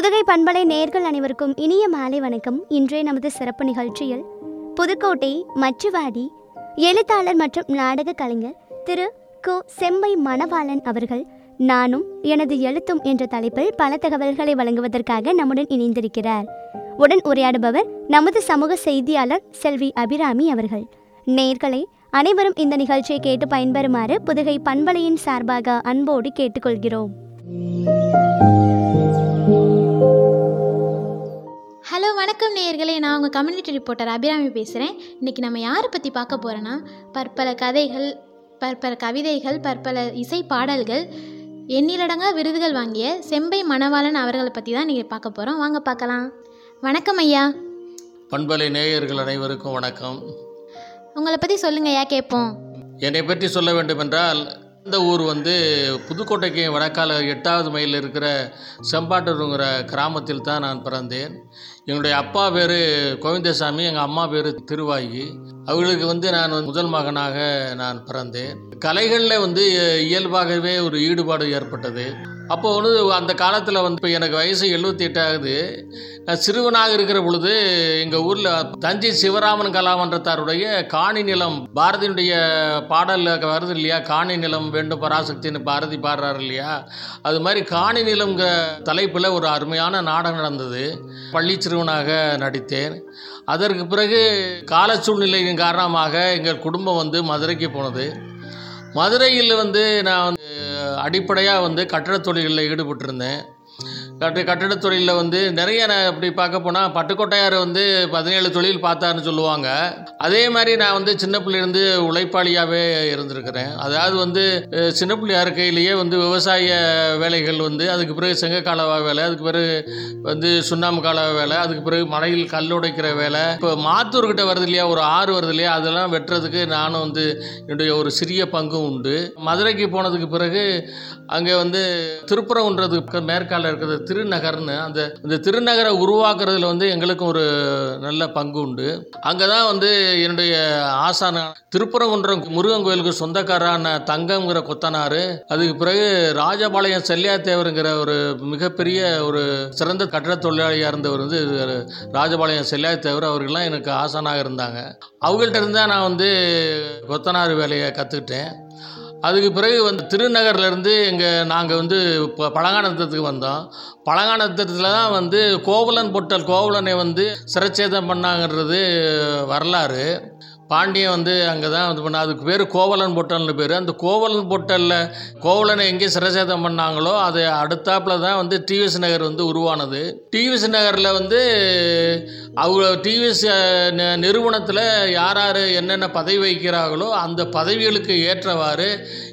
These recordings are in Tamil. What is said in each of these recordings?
புதுகை பண்பலை நேர்கள் அனைவருக்கும் இனிய மாலை வணக்கம் இன்றைய நமது சிறப்பு நிகழ்ச்சியில் புதுக்கோட்டை மச்சுவாடி எழுத்தாளர் மற்றும் நாடக கலைஞர் திரு கு செம்மை மணவாளன் அவர்கள் நானும் எனது எழுத்தும் என்ற தலைப்பில் பல தகவல்களை வழங்குவதற்காக நம்முடன் இணைந்திருக்கிறார் உடன் உரையாடுபவர் நமது சமூக செய்தியாளர் செல்வி அபிராமி அவர்கள் நேர்களை அனைவரும் இந்த நிகழ்ச்சியை கேட்டு பயன்பெறுமாறு புதுகை பண்பலையின் சார்பாக அன்போடு கேட்டுக்கொள்கிறோம் ஹலோ வணக்கம் நேயர்களே நான் உங்கள் கம்யூனிட்டி ரிப்போர்ட்டர் அபிராமி பேசுகிறேன் இன்றைக்கி நம்ம யாரை பற்றி பார்க்க போகிறோன்னா பற்பல கதைகள் பற்பல கவிதைகள் பற்பல இசை பாடல்கள் எண்ணிலடங்கா விருதுகள் வாங்கிய செம்பை மணவாளன் அவர்களை பற்றி தான் நீங்கள் பார்க்க போகிறோம் வாங்க பார்க்கலாம் வணக்கம் ஐயா பண்பலை நேயர்கள் அனைவருக்கும் வணக்கம் உங்களை பற்றி சொல்லுங்க ஐயா கேட்போம் என்னை பற்றி சொல்ல வேண்டுமென்றால் இந்த ஊர் வந்து புதுக்கோட்டைக்கு வடக்கால எட்டாவது மைலில் இருக்கிற செம்பாட்டூருங்கிற கிராமத்தில் தான் நான் பிறந்தேன் என்னுடைய அப்பா பேர் கோவிந்தசாமி எங்கள் அம்மா பேர் திருவாயி அவர்களுக்கு வந்து நான் வந்து முதல் மகனாக நான் பிறந்தேன் கலைகளில் வந்து இயல்பாகவே ஒரு ஈடுபாடு ஏற்பட்டது அப்போ வந்து அந்த காலத்தில் வந்து இப்போ எனக்கு வயசு எழுபத்தி எட்டாகுது நான் சிறுவனாக இருக்கிற பொழுது எங்கள் ஊரில் தஞ்சை சிவராமன் கலாமன்றத்தாருடைய காணி நிலம் பாரதியினுடைய பாடலில் வருது இல்லையா காணி நிலம் வேண்டும் பராசக்தின்னு பாரதி பாடுறாரு இல்லையா அது மாதிரி காணி நிலம்ங்கிற தலைப்பில் ஒரு அருமையான நாடகம் நடந்தது பள்ளி சிறுவனாக நடித்தேன் அதற்கு பிறகு கால சூழ்நிலையின் காரணமாக எங்கள் குடும்பம் வந்து மதுரைக்கு போனது மதுரையில் வந்து நான் வந்து அடிப்படையாக வந்து கட்டடத் தொழில்களில் ஈடுபட்டிருந்தேன் கட்ட கட்டடத் தொழிலில் வந்து நிறைய நான் இப்படி பார்க்க போனால் பட்டுக்கோட்டையார் வந்து பதினேழு தொழில் பார்த்தாருன்னு சொல்லுவாங்க அதே மாதிரி நான் வந்து சின்ன பிள்ளையிலேருந்து உழைப்பாளியாகவே இருந்திருக்கிறேன் அதாவது வந்து அஹ், சின்ன பிள்ளையா இருக்கையிலேயே வந்து விவசாய வேலைகள் வந்து அதுக்கு பிறகு செங்கக்காலவா வேலை அதுக்கு பிறகு வந்து சுண்ணாம்பு கால வேலை அதுக்கு பிறகு மலையில் கல் உடைக்கிற வேலை இப்போ மாத்தூர்கிட்ட வருது இல்லையா ஒரு ஆறு வருது இல்லையா அதெல்லாம் வெட்டுறதுக்கு நானும் வந்து என்னுடைய ஒரு சிறிய பங்கும் உண்டு மதுரைக்கு போனதுக்கு பிறகு அங்கே வந்து திருப்புறகுன்றதுக்கு மேற்கால இருக்கிறது திருநகர்னு அந்த இந்த திருநகரை உருவாக்குறதுல வந்து எங்களுக்கும் ஒரு நல்ல பங்கு உண்டு அங்கே தான் வந்து என்னுடைய ஆசான திருப்புறகுன்றம் முருகன் கோயிலுக்கு சொந்தக்காரான தங்கம்ங்கிற கொத்தனார் அதுக்கு பிறகு ராஜபாளையம் செல்லியாத்தேவருங்கிற ஒரு மிகப்பெரிய ஒரு சிறந்த கட்டட தொழிலாளியாக இருந்தவர் வந்து ராஜபாளையம் செல்லியாத்தேவர் அவர்கள்லாம் எனக்கு ஆசானாக இருந்தாங்க அவங்கள்ட்ட இருந்து தான் நான் வந்து கொத்தனார் வேலையை கற்றுக்கிட்டேன் அதுக்கு பிறகு வந்து திருநகர்லேருந்து எங்கள் நாங்கள் வந்து இப்போ பழங்கானத்தத்துக்கு வந்தோம் பழங்கானத்தத்தில் தான் வந்து கோவலன் பொட்டல் கோவலனை வந்து சிரச்சேதம் பண்ணாங்கன்றது வரலாறு பாண்டியன் வந்து அங்கே தான் இது பண்ண அதுக்கு பேர் கோவலன் பொட்டல்னு பேர் அந்த கோவலன் பொட்டலில் கோவலனை எங்கே சிரச்சேதம் பண்ணாங்களோ அது அடுத்தாப்புல தான் வந்து டிவிஎஸ் நகர் வந்து உருவானது டிவிஎஸ் நகரில் வந்து அவங்க டிவிஎஸ் நிறுவனத்தில் யார் யார் என்னென்ன பதவி வகிக்கிறார்களோ அந்த பதவிகளுக்கு ஏற்றவாறு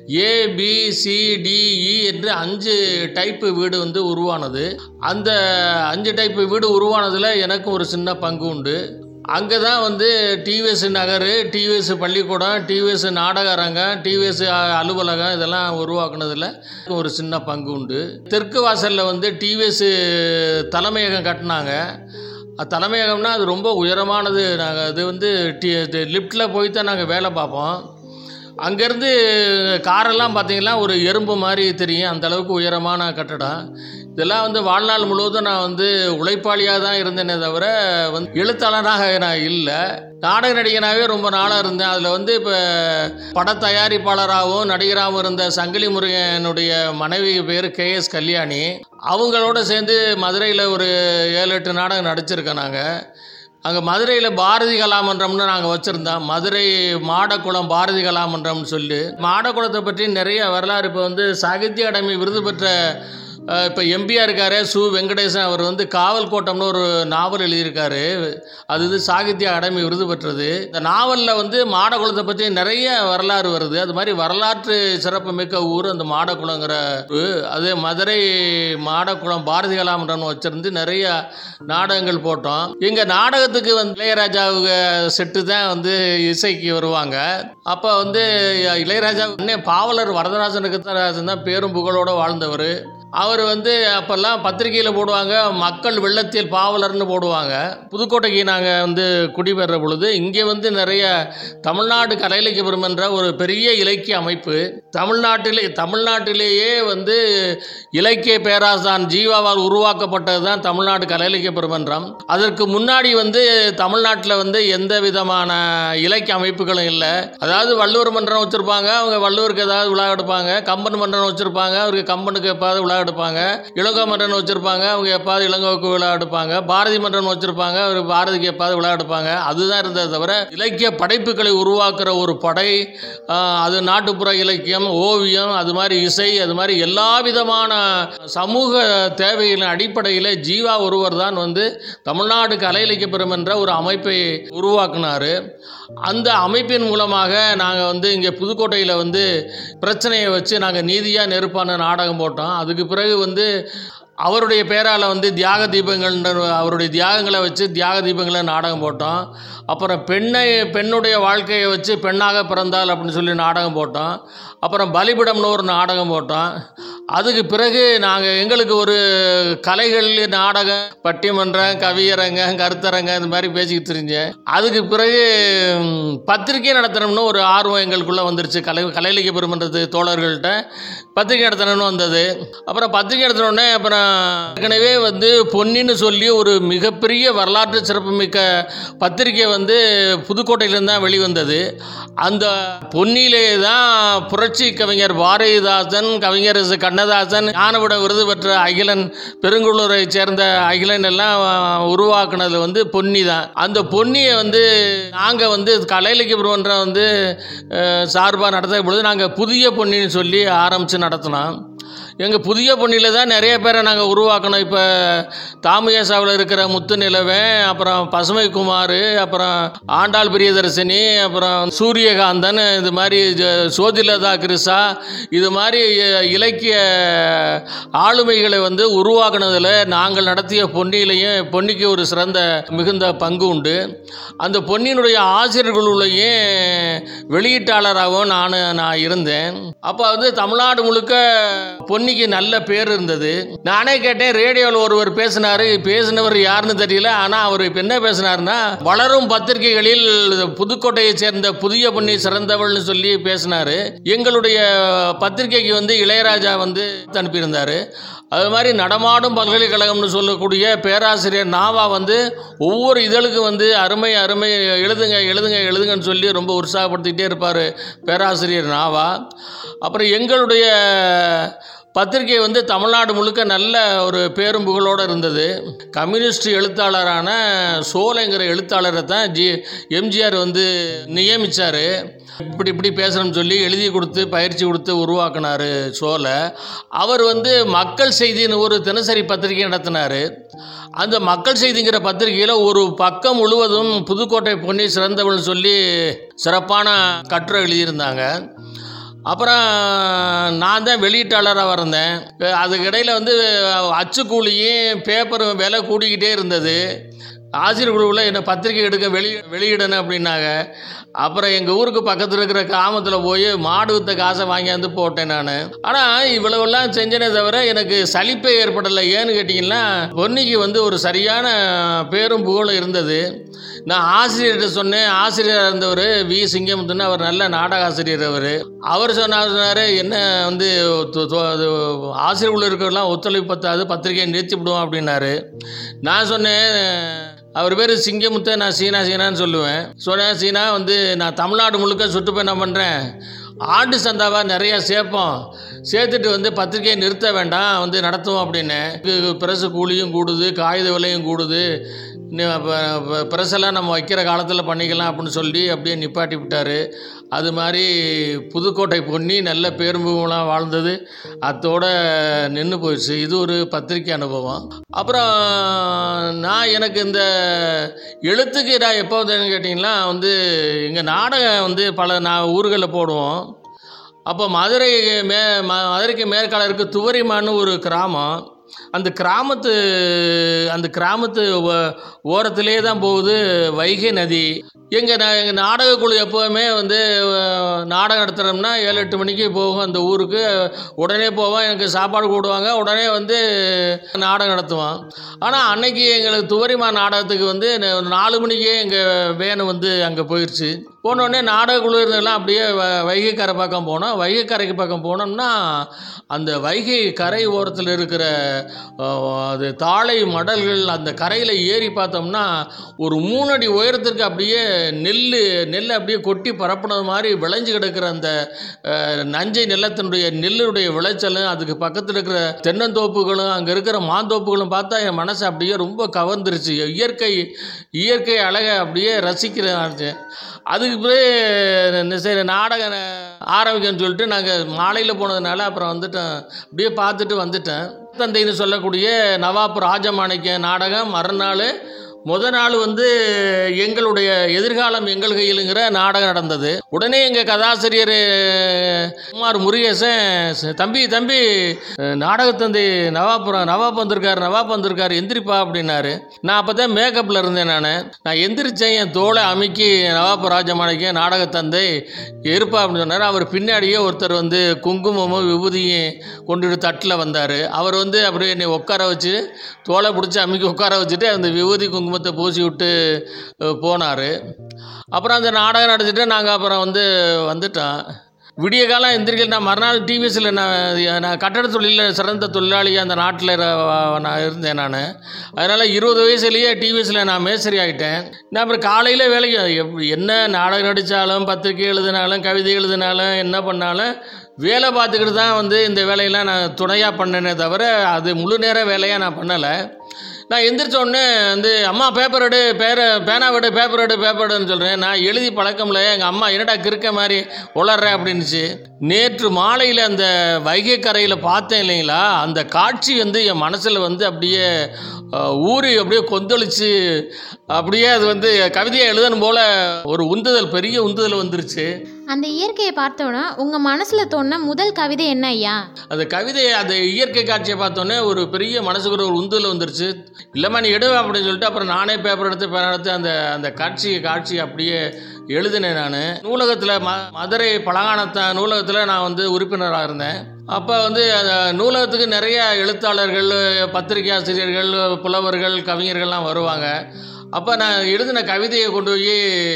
ஏபிசிடிஇ என்று அஞ்சு டைப்பு வீடு வந்து உருவானது அந்த அஞ்சு டைப்பு வீடு உருவானதில் எனக்கு ஒரு சின்ன பங்கு உண்டு அங்கே தான் வந்து டிவிஎஸ் நகர் டிவிஎஸ் பள்ளிக்கூடம் டிவிஎஸ் நாடக அரங்கம் டிவிஎஸ் அலுவலகம் இதெல்லாம் உருவாக்குனதில் ஒரு சின்ன பங்கு உண்டு தெற்கு வாசலில் வந்து டிவிஎஸ் தலைமையகம் கட்டினாங்க அது தலைமையகம்னா அது ரொம்ப உயரமானது நாங்கள் அது வந்து டி லிஃப்ட்டில் போய் தான் நாங்கள் வேலை பார்ப்போம் அங்கேருந்து காரெல்லாம் பார்த்தீங்கன்னா ஒரு எறும்பு மாதிரி தெரியும் அந்த அளவுக்கு உயரமான கட்டடம் இதெல்லாம் வந்து வாழ்நாள் முழுவதும் நான் வந்து உழைப்பாளியாக தான் இருந்தேனே தவிர வந்து எழுத்தாளராக நான் இல்லை நாடக நடிகனாகவே ரொம்ப நாளாக இருந்தேன் அதில் வந்து இப்போ பட தயாரிப்பாளராகவும் நடிகராகவும் இருந்த சங்கிலி முருகனுடைய மனைவி பேர் கே எஸ் கல்யாணி அவங்களோட சேர்ந்து மதுரையில் ஒரு ஏழு எட்டு நாடகம் நடிச்சிருக்கேன் நாங்கள் அங்கே மதுரையில் பாரதி கலாமன்றம்னு நாங்கள் வச்சுருந்தோம் மதுரை மாடக்குளம் பாரதி கலாமன்றம்னு சொல்லி மாடக்குளத்தை பற்றி நிறைய வரலாறு இப்போ வந்து சாகித்ய அகாடமி விருது பெற்ற அஹ், இப்போ எம்பியாக இருக்காரு சு வெங்கடேசன் அவர் வந்து காவல் கோட்டம்னு ஒரு நாவல் எழுதியிருக்காரு அது வந்து சாகித்ய அகாடமி விருது பெற்றது இந்த நாவலில் வந்து மாடக்குளத்தை பற்றி நிறைய வரலாறு வருது அது மாதிரி வரலாற்று சிறப்பு மிக்க ஊர் அந்த மாடக்குளங்கிற ஊர். அது மதுரை மாடக்குளம் பாரதி கலாமன்றம்னு வச்சிருந்து நிறைய நாடகங்கள் போட்டோம் எங்கள் நாடகத்துக்கு வந்து இளையராஜாவுக்கு செட்டு தான் வந்து இசைக்கு வருவாங்க அப்போ வந்து இளையராஜா அண்ணே பாவலர் வரதராஜனுக்கு தான் தான் பேரும் புகழோடு வாழ்ந்தவர் அவர் வந்து அப்போல்லாம் பத்திரிக்கையில் போடுவாங்க மக்கள் வெள்ளத்தில் பாவலர்னு போடுவாங்க புதுக்கோட்டைக்கு நாங்கள் வந்து குடிபெற பொழுது இங்கே வந்து நிறைய தமிழ்நாடு கலை இலக்கியம் என்ற ஒரு பெரிய இலக்கிய அமைப்பு தமிழ்நாட்டிலே தமிழ்நாட்டிலேயே வந்து இலக்கிய பேராசான் ஜீவாவால் உருவாக்கப்பட்டது தான் தமிழ்நாடு கலை இலக்கிய பெருமன்றம் அதற்கு முன்னாடி வந்து தமிழ்நாட்டில் வந்து எந்த விதமான இலக்கிய அமைப்புகளும் இல்லை அதாவது வள்ளுவர் மன்றம் வச்சுருப்பாங்க அவங்க வள்ளுவருக்கு ஏதாவது விழா எடுப்பாங்க கம்பன் மன்றம் வச்சுருப்பாங்க அவருக்கு கம்பனுக்கு எப்பாவது விழா எடுப்பாங்க இளங்கோ மன்றம் வச்சுருப்பாங்க அவங்க எப்பாவது இளங்கோவுக்கு விழா எடுப்பாங்க பாரதி மன்றம் வச்சுருப்பாங்க அவர் பாரதிக்கு எப்பாவது விழா எடுப்பாங்க அதுதான் இருந்ததை தவிர இலக்கிய படைப்புகளை உருவாக்குற ஒரு படை ஆஹ், அது நாட்டுப்புற இலக்கியம் ஓவியம் அது மாதிரி இசை அது மாதிரி எல்லா விதமான சமூக தேவைகளின் அடிப்படையில் ஜீவா ஒருவர் தான் வந்து தமிழ்நாடு கலை இலக்கிய பெறும் என்ற ஒரு அமைப்பை உருவாக்குனார் அந்த அமைப்பின் மூலமாக நாங்கள் வந்து இங்கே புதுக்கோட்டையில் வந்து பிரச்சனையை வச்சு நாங்கள் நீதியாக நெருப்பான நாடகம் போட்டோம் அதுக்கு பிறகு வந்து அவருடைய பேரால் வந்து தியாக தீபங்கள்ன்ற அவருடைய தியாகங்களை வச்சு தியாக தீபங்களை நாடகம் போட்டோம் அப்புறம் பெண்ணை பெண்ணுடைய வாழ்க்கையை வச்சு பெண்ணாக பிறந்தாள் அப்படின்னு சொல்லி நாடகம் போட்டோம் அப்புறம் பலிபிடம்னு ஒரு நாடகம் போட்டோம் அதுக்கு பிறகு நாங்கள் எங்களுக்கு ஒரு கலைகள் நாடகம் பட்டிமன்றம் கவியரங்கம் கருத்தரங்கம் இந்த மாதிரி பேசிக்கிட்டு தெரிஞ்சேன் அதுக்கு பிறகு ம், பத்திரிக்கை நடத்தணும்னு ஒரு ஆர்வம் எங்களுக்குள்ளே வந்துருச்சு கலை கலையிலக்கிய பெருமன்றது தோழர்கள்ட்ட பத்திரிக்கை நடத்தணும்னு வந்தது அப்புறம் பத்திரிக்கை நடத்தினோடனே அப்புறம் ஏற்கனவே வந்து பொன்னின்னு சொல்லி ஒரு மிகப்பெரிய வரலாற்று சிறப்புமிக்க பத்திரிக்கை வந்து புதுக்கோட்டையிலேருந்து தான் வெளிவந்தது அந்த பொன்னியிலே தான் புரட்சி கவிஞர் பாரதிதாசன் கவிஞர் ச. கண்ணதாசன் ஞானவிட விருது பெற்ற அகிலன் பெருங்குளூரை சேர்ந்த அகிலன் எல்லாம் உருவாக்குனது வந்து பொன்னி தான் அந்த பொன்னியை வந்து நாங்கள் வந்து கலையிலக்கிய பெருமன்றம் வந்து சார்பாக நடத்த பொழுது நாங்கள் புதிய பொன்னின்னு சொல்லி ஆரம்பித்து நடத்தினோம் எங்கள் புதிய பொன்னியில் தான் நிறைய பேரை நாங்கள் உருவாக்கணும் இப்போ தாமியாசாவில் இருக்கிற முத்து நிலவன் அப்புறம் பசுமை குமார் அப்புறம் ஆண்டாள் பிரியதர்சினி அப்புறம் சூரியகாந்தன் இது மாதிரி ஜ- சோதிலதா கிருஷா இது மாதிரி இ- இலக்கிய ஆளுமைகளை வந்து உருவாக்குனதில் நாங்கள் நடத்திய பொன்னியிலையும் பொன்னிக்கு ஒரு சிறந்த மிகுந்த பங்கு உண்டு அந்த பொன்னியினுடைய ஆசிரியர்களுடையும் வெளியீட்டாளராகவும் நான் நான் இருந்தேன் அப்போ வந்து தமிழ்நாடு முழுக்க பொன்னிக்கு நல்ல பேர் இருந்தது நானே கேட்டேன் ரேடியோவில் ஒருவர் பேசினார் பேசினவர் யாருன்னு தெரியல ஆனால் அவர் இப்போ என்ன பேசினார்னா வளரும் பத்திரிகைகளில் புதுக்கோட்டையை சேர்ந்த புதிய பொன்னி சிறந்தவள்னு சொல்லி பேசினார் எங்களுடைய பத்திரிகைக்கு வந்து இளையராஜா வந்து அனுப்பியிருந்தார் அது மாதிரி நடமாடும் பல்கலைக்கழகம்னு சொல்லக்கூடிய பேராசிரியர் நாவா வந்து ஒவ்வொரு இதழுக்கும் வந்து அருமை அருமை எழுதுங்க எழுதுங்க எழுதுங்கன்னு சொல்லி ரொம்ப உற்சாகப்படுத்திக்கிட்டே இருப்பார் பேராசிரியர் நாவா அப்புறம் எங்களுடைய பத்திரிகை வந்து தமிழ்நாடு முழுக்க நல்ல ஒரு பேரும் புகழோடு இருந்தது கம்யூனிஸ்ட் எழுத்தாளரான சோலைங்கிற எழுத்தாளரை தான் ஜி எம்ஜிஆர் வந்து நியமித்தார் இப்படி இப்படி பேசணும்னு சொல்லி எழுதி கொடுத்து பயிற்சி கொடுத்து உருவாக்குனார் சோலை அவர் வந்து மக்கள் செய்தின்னு ஒரு தினசரி பத்திரிகை நடத்தினார் அந்த மக்கள் செய்திங்கிற பத்திரிகையில் ஒரு பக்கம் முழுவதும் புதுக்கோட்டை பொன்னி சிறந்தவள்னு சொல்லி சிறப்பான கட்டுரை எழுதியிருந்தாங்க அப்புறம் நான் தான் வெளியீட்டாளராக இருந்தேன் அதுக்கிடையில் வந்து அச்சுக்கூலியும் பேப்பரும் விலை கூடிக்கிட்டே இருந்தது ஆசிரியர் குழுவில் என்னை பத்திரிக்கை எடுக்க வெளி வெளியிடணும் அப்படின்னாங்க அப்புறம் எங்கள் ஊருக்கு பக்கத்தில் இருக்கிற கிராமத்தில் போய் மாடு வித்த காசை வாங்கியாந்து போட்டேன் நான் ஆனால் இவ்வளவெல்லாம் செஞ்சனே தவிர எனக்கு சலிப்பே ஏற்படலை ஏன்னு கேட்டிங்கன்னா பொன்னிக்கு வந்து ஒரு சரியான பேரும் புகழும் இருந்தது நான் ஆசிரியர்கிட்ட சொன்னேன் ஆசிரியராக இருந்தவர் வி சிங்கமுத்துன்னு அவர் நல்ல நாடக ஆசிரியர் அவர் அவர் சொன்னார் சொன்னார் என்ன வந்து தொ- தொ- அது ஆசிரியர் உள்ள இருக்கிறவெல்லாம் ஒத்துழைப்பு பத்தாது பத்திரிகையை நிறுத்தி விடுவோம் அப்படின்னாரு நான் சொன்னேன் அவர் பேர் சிங்கமுத்தை நான் சீனா சீனான்னு சொல்லுவேன் சொன்னேன் சீனா வந்து நான் தமிழ்நாடு முழுக்க சுற்றுப்பயணம் பண்ணுறேன் ஆண்டு சந்தாவாக நிறையா சேர்ப்போம் சேர்த்துட்டு வந்து பத்திரிக்கையை நிறுத்த வேண்டாம் வந்து நடத்துவோம் அப்படின்னு பிரசு கூலியும் கூடுது காகித விலையும் கூடுது பிரஸெல்லாம் நம்ம வைக்கிற காலத்தில் பண்ணிக்கலாம் அப்படின்னு சொல்லி அப்படியே நிப்பாட்டி விட்டார் அது மாதிரி புதுக்கோட்டை பொன்னி நல்ல பேரும்புகளாக வாழ்ந்தது அத்தோட நின்று போயிடுச்சு இது ஒரு பத்திரிக்கை அனுபவம் அப்புறம் நான் எனக்கு இந்த எழுத்துக்கு நான் எப்போ வந்தேன்னு கேட்டிங்கன்னா வந்து எங்கள் நாடகம் வந்து பல நான் ஊர்களில் போடுவோம் அப்போ மதுரை மே ம- மதுரைக்கு மேற்கால இருக்க துவரிமான்னு ஒரு கிராமம் அந்த கிராமத்து அந்த கிராமத்து ஒ- ஓரத்திலே தான் போகுது வைகை நதி எங்கள் நான் எங்கள் நாடகக்குழு எப்போவுமே வந்து அஹ், நாடகம் நடத்துகிறோம்னா ஏழு எட்டு மணிக்கு போகும் அந்த ஊருக்கு உடனே போவோம் எனக்கு சாப்பாடு போடுவாங்க உடனே வந்து நாடகம் நடத்துவோம் ஆனால் அன்னைக்கு எங்களுக்கு துவரிமா நாடகத்துக்கு வந்து ந- நாலு மணிக்கே எங்கள் வேனு வந்து அங்கே போயிடுச்சு போனோடனே நாடக குழு இருந்தெல்லாம் அப்படியே வ- வைகை கரை பக்கம் போனோம் வைகை கரைக்கு பக்கம் போனோம்னா அந்த வைகை கரை ஓரத்தில் இருக்கிற அஹ், அது தாழை மடல்கள் அந்த கரையில் ஏறி பார்த்தோம்னா ஒரு மூணடி உயரத்திற்கு அப்படியே நெல் நெல் அப்படியே கொட்டி பரப்புனது மாதிரி விளைஞ்சு கிடக்கிற அந்த அஹ், நஞ்சை நிலத்தினுடைய நெல்லுடைய விளைச்சலும் அதுக்கு பக்கத்தில் இருக்கிற தென்னந்தோப்புகளும் அங்கே இருக்கிற மாந்தோப்புகளும் பார்த்தா என் மனசு அப்படியே ரொம்ப கவர்ந்துருச்சு இயற்கை இயற்கை அழகை அப்படியே ரசிக்கிறேன் அதுக்கு பிறகு என்ன சரி நாடகம் ஆரம்பிக்கணும்னு சொல்லிட்டு நாங்கள் மாலையில் போனதுனால அப்புறம் வந்துட்டோம் அப்படியே பார்த்துட்டு வந்துட்டேன் தந்தைன்னு சொல்லக்கூடிய நவாப் ராஜமாணிக்க நாடகம் மறுநாள் முத நாள் வந்து எங்களுடைய எதிர்காலம் எங்கள் கையிலுங்கிற நாடகம் நடந்தது உடனே எங்கள் கதாசிரியர் குமார் முருகேசன் "ச- தம்பி தம்பி அஹ், நாடகத்தந்தை நவாப் நவாப் வந்திருக்காரு நவாப் வந்திருக்காரு எந்திரிப்பா அப்படின்னாரு நான் அப்போ தான் மேக்கப்பில் இருந்தேன் நான் நான் எந்திரிச்சேன் என் தோலை அமுக்கி நவாப் ராஜமாணிக்க நாடகத்தந்தை இருப்பா அப்படின்னு சொன்னார் அவர் பின்னாடியே ஒருத்தர் வந்து குங்குமமும் விபூதியும் கொண்டுட்டு தட்டில் வந்தார் அவர் வந்து அப்படியே என்னை உட்கார வச்சு தோலை பிடிச்சி அமுக்கி உட்கார வச்சுட்டு அந்த விபூதி குங்குமத்தை பூசி விட்டு போனார் அப்புறம் அந்த நாடகம் நடத்திட்டு நாங்கள் அப்புறம் வந்து வந்துட்டோம் விடிய காலம் எந்திரிக்கல நான் மறுநாள் டிவிஎஸில் நான் நான் கட்டட தொழிலில் சிறந்த தொழிலாளியாக அந்த நாட்டில் நான் இருந்தேன் நான் அதனால் இருபது வயசுலேயே டிவிஎஸில் நான் மேசரி ஆகிட்டேன் நான் அப்புறம் காலையில் வேலைக்கு எப்- என்ன நாடகம் நடித்தாலும் பத்திரிக்கை எழுதினாலும் கவிதை எழுதினாலும் என்ன பண்ணாலும் வேலை பார்த்துக்கிட்டு தான் வந்து இந்த வேலையெல்லாம் நான் துணையாக பண்ணேனே தவிர அது முழு நேர வேலையாக நான் பண்ணலை நான் எந்திரிச்ச உடனே வந்து அம்மா பேப்பர் எடு பேர பேனா விடு பேப்பர் எடு பேப்பர் எடுன்னு சொல்கிறேன் நான் எழுதி பழக்கம்ல எங்கள் அம்மா என்னடா கிறுக்க மாதிரி உளர்ற அப்படின்னுச்சு நேற்று மாலையில் அந்த வைகை கரையில் பார்த்தேன் இல்லைங்களா அந்த காட்சி வந்து என் மனசில் வந்து அப்படியே அஹ், ஊறி அப்படியே கொந்தளிச்சு அப்படியே அது வந்து கவிதையை எழுதணும் போல் ஒரு உந்துதல் பெரிய உந்துதல் வந்துருச்சு அந்த இயற்கையை பார்த்தோன்னா உங்கள் மனசில் தோணுன முதல் கவிதை என்ன ஐயா அந்த கவிதையை அந்த இயற்கை காட்சியை பார்த்தோன்னே ஒரு பெரிய மனசுக்கு ஒரு உந்துதல் வந்துருச்சு இல்லைம்மா நீ எடுவ அப்படின்னு சொல்லிட்டு அப்புறம் நானே பேப்பர் எடுத்து பேனா எடுத்து அந்த அந்த காட்சி காட்சி அப்படியே எழுதினேன் நான் நூலகத்தில் ம மதுரை பலகானத்தான் நூலகத்தில் நான் வந்து உறுப்பினராக இருந்தேன் அப்போ வந்து அந்த நூலகத்துக்கு நிறைய எழுத்தாளர்கள் பத்திரிகை ஆசிரியர்கள் புலவர்கள் கவிஞர்கள்லாம் வருவாங்க அப்போ நான் எழுதின கவிதையை கொண்டு போய்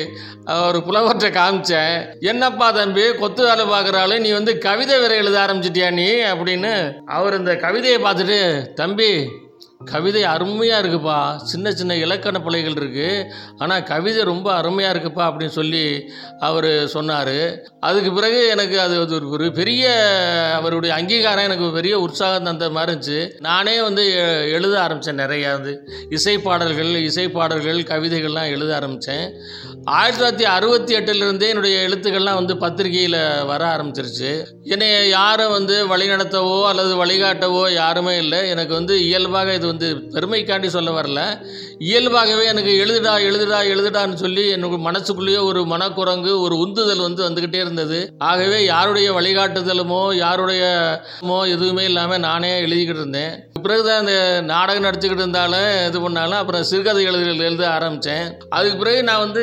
ஒரு புலவர்கிட்ட காமிச்சேன் என்னப்பா தம்பி கொத்து வேலை பார்க்குற ஆளு நீ வந்து கவிதை வேற எழுத ஆரம்பிச்சிட்டியா நீ அப்படின்னு அவர் இந்த கவிதையை பார்த்துட்டு தம்பி கவிதை அருமையாக இருக்குப்பா சின்ன சின்ன இலக்கண பிழைகள் இருக்குது ஆனால் கவிதை ரொம்ப அருமையாக இருக்குப்பா அப்படின்னு சொல்லி அவர் சொன்னார் அதுக்கு பிறகு எனக்கு அது ஒரு ஒரு பெரிய அவருடைய அங்கீகாரம் எனக்கு பெரிய உற்சாகம் தந்த மாதிரி இருந்துச்சு நானே வந்து எ- எழுத ஆரம்பித்தேன் நிறையா வந்து இசைப்பாடல்கள் இசைப்பாடல்கள் கவிதைகள்லாம் எழுத ஆரம்பித்தேன் ஆயிரத்தி தொள்ளாயிரத்தி அறுபத்தி எட்டுலேருந்தே என்னுடைய எழுத்துக்கள்லாம் வந்து பத்திரிகையில் வர ஆரம்பிச்சிருச்சு என்னை யாரும் வந்து வழிநடத்தவோ அல்லது வழிகாட்டவோ யாருமே இல்லை எனக்கு வந்து இயல்பாக இது வந்து பெருமைக்காண்டி சொல்ல வரல இயல்பாகவே எனக்கு எழுதுடா எழுதுடா எழுதுடான்னு சொல்லி எனக்கு மனசுக்குள்ளேயே ஒரு மனக்குரங்கு ஒரு உந்துதல் வந்து வந்துக்கிட்டே இருந்தது ஆகவே யாருடைய வழிகாட்டுதலுமோ யாருடைய மோ எதுவுமே இல்லாமல் நானே எழுதிக்கிட்டு இருந்தேன் பிறகுதான் அந்த நாடகம் நடிச்சுக்கிட்டு இருந்தாலும் இது பண்ணாலும் அப்புறம் சிறுகதை எழுத எழுத ஆரம்பித்தேன் அதுக்கு பிறகு நான் வந்து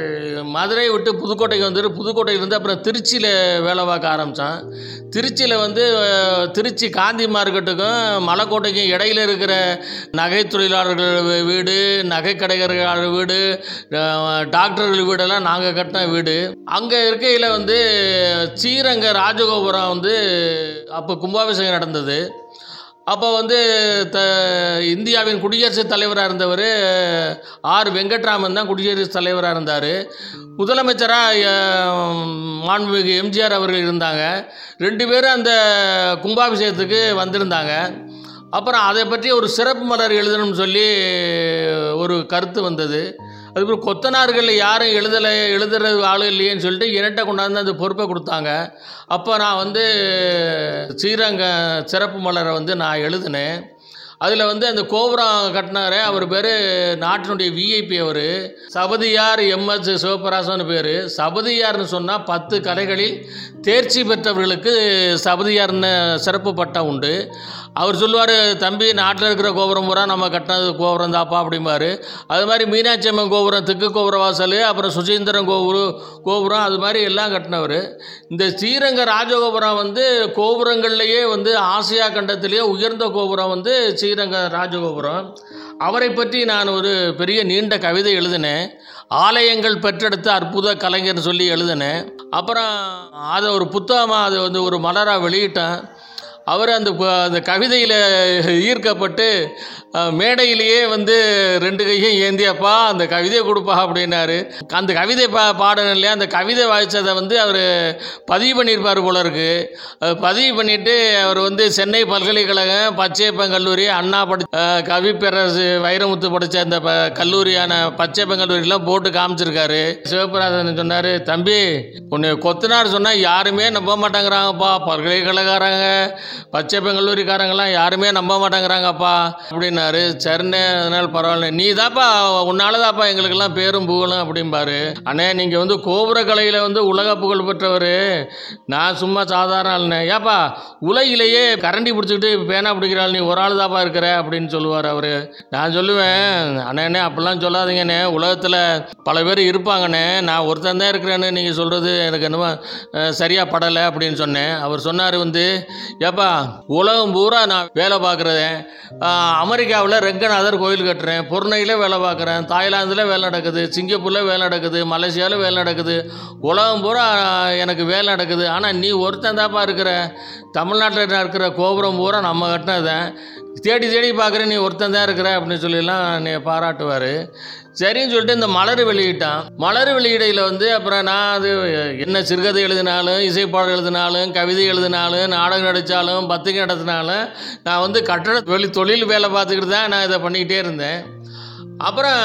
மதுரை விட்டு புதுக்கோட்டைக்கு வந்துட்டு புதுக்கோட்டையிலேருந்து அப்புறம் திருச்சியில் வேலை பார்க்க ஆரம்பித்தேன் திருச்சியில் வந்து அஹ், திருச்சி காந்தி மார்க்கெட்டுக்கும் மலைக்கோட்டைக்கும் இடையில இருக்கிற நகை தொழிலாளர்கள் வீ- வீடு நகை கடைக்காரர்கள் வீடு அஹ், டாக்டர்கள் வீடெல்லாம் நாங்கள் கட்டின வீடு அங்கே இருக்கையில் வந்து ஸ்ரீரங்க ராஜகோபுரம் வந்து அப்போ கும்பாபிஷேகம் நடந்தது அப்போ வந்து த இந்தியாவின் குடியரசுத் தலைவராக இருந்தவர் ஆர் வெங்கட்ராமன் தான் குடியரசுத் தலைவராக இருந்தார் முதலமைச்சராக மாண்புமிகு எம்ஜிஆர் அவர்கள் இருந்தாங்க ரெண்டு பேரும் அந்த கும்பாபிஷேகத்துக்கு வந்திருந்தாங்க அப்புறம் அதை பற்றி ஒரு சிறப்பு மலர் எழுதணும்னு சொல்லி ஒரு கருத்து வந்தது அதுக்கப்புறம் கொத்தனார்கள் யாரும் எழுதலை எழுதுற ஆள் இல்லையேன்னு சொல்லிட்டு என்கிட்ட கொண்டாந்து அந்த பொறுப்பை கொடுத்தாங்க அப்போ நான் வந்து ஸ்ரீரங்க சிறப்பு மலரை வந்து நான் எழுதினேன் அதில் வந்து அந்த கோபுரம் கட்டினாரு அவர் பேர் நாட்டினுடைய விஐபி அவர் சபதியார் எம்எஸ் சிவபிராசன்னு பேர் சபதியார்னு சொன்னால் பத்து கலைகளில் தேர்ச்சி பெற்றவர்களுக்கு சபதியார்னு சிறப்பு பட்டம் உண்டு அவர் சொல்லுவார் தம்பி நாட்டில் இருக்கிற கோபுரம் பூரா நம்ம கட்டினது கோபுரம் தாப்பா அப்படிம்பாரு அது மாதிரி மீனாட்சி அம்மன் கோபுரம் தெற்கு கோபுர வாசல் அப்புறம் சுசீந்திரம் கோபுரம் கோபுரம் அது மாதிரி எல்லாம் கட்டினவர் இந்த ஸ்ரீரங்க ராஜகோபுரம் வந்து கோபுரங்கள்லேயே வந்து ஆசியா கண்டத்திலேயே உயர்ந்த கோபுரம் வந்து ஸ்ரீரங்க ராஜகோபுரம் அவரை பற்றி நான் ஒரு பெரிய நீண்ட கவிதை எழுதினேன் ஆலயங்கள் பெற்றெடுத்த அற்புத கலைஞர்னு சொல்லி எழுதினேன் அப்புறம் அதை ஒரு புத்தகமாக அதை வந்து ஒரு மலராக வெளியிட்டேன் அவர் அந்த ப- அந்த கவிதையில் ஈர்க்கப்பட்டு அஹ், மேடையிலேயே வந்து ரெண்டு கையும் ஏந்தியப்பா அந்த கவிதையை கொடுப்பா அப்படின்னாரு அந்த கவிதை பா பாடணும் இல்லையா அந்த கவிதை வாய்ச்சதை வந்து அவர் பதிவு பண்ணியிருப்பார் போல இருக்கு அது பதிவு பண்ணிட்டு அவர் வந்து சென்னை பல்கலைக்கழகம் பச்சையப்பன் கல்லூரி அண்ணா படி அஹ், கவிப்பேரரசு வைரமுத்து படித்த அந்த ப கல்லூரியான பச்சையப்பன் கல்லூரியெலாம் போட்டு காமிச்சிருக்காரு சிவபிரகாசன் சொன்னார் தம்பி உன்னை கொத்தனார் சொன்னால் யாருமே நம்ப மாட்டேங்கிறாங்கப்பா பல்கலைக்கழகக்காரங்க பச்சைப்பன் கல்லூரிக்காரங்கெல்லாம் யாருமே நம்ப மாட்டேங்கிறாங்கப்பா அப்படின்னாரு சரிண்ணே அதனால பரவாயில்ல நீ தாப்பா உன்னால தாப்பா எங்களுக்கெல்லாம் பேரும் புகழும் அப்படிம்பாரு அண்ணே நீங்கள் வந்து கோபுர கலையில் வந்து உலக புகழ் பெற்றவர் நான் சும்மா சாதாரண ஆளுண்ணே ஏப்பா உலகிலேயே கரண்டி பிடிச்சிக்கிட்டு பேனா பிடிக்கிறாள் நீ ஒரு ஆள் தாப்பா இருக்கிற அப்படின்னு சொல்லுவார் அவர் நான் சொல்லுவேன் அண்ணே அப்படிலாம் சொல்லாதீங்கண்ணே உலகத்தில் பல பேர் இருப்பாங்கண்ணே நான் ஒருத்தன் தான் இருக்கிறேன்னு நீங்கள் சொல்கிறது எனக்கு என்னமோ அஹ், சரியா படலை அப்படின்னு சொன்னேன் அவர் சொன்னார் வந்து ஏப்பா உலகம் பூரா நான் வேலை பார்க்குறேன் அமெரிக்காவில் ரெங்கநாதர் கோயில் கட்டுறேன் பொருணையில் வேலை பார்க்குறேன் தாய்லாந்தில் வேலை நடக்குது சிங்கப்பூரில் வேலை நடக்குது மலேசியாவில் வேலை நடக்குது உலகம் பூரா எனக்கு வேலை நடக்குது ஆனால் நீ ஒருத்தன் தாப்பா இருக்கிற தமிழ்நாட்டில் இருக்கிற கோபுரம் பூரா நம்ம கட்டினதான் தேடி தேடி பார்க்குறேன் நீ ஒருத்தன் தான் இருக்கிற அப்படின்னு சொல்லிலாம் என்னை பாராட்டுவார் சரின்னு சொல்லிட்டு இந்த மலர் வெளியிட்டான் மலர் வெளியிடையில் வந்து அப்புறம் நான் அது என்ன சிறுகதை எழுதினாலும் இசைப்பாடல் எழுதினாலும் கவிதை எழுதினாலும் நாடகம் நடித்தாலும் பத்திரிகை நடத்தினாலும் நான் வந்து கட்டட வெளி தொழில் வேலை பார்த்துக்கிட்டு தான் நான் இதை பண்ணிக்கிட்டே இருந்தேன் அப்புறம்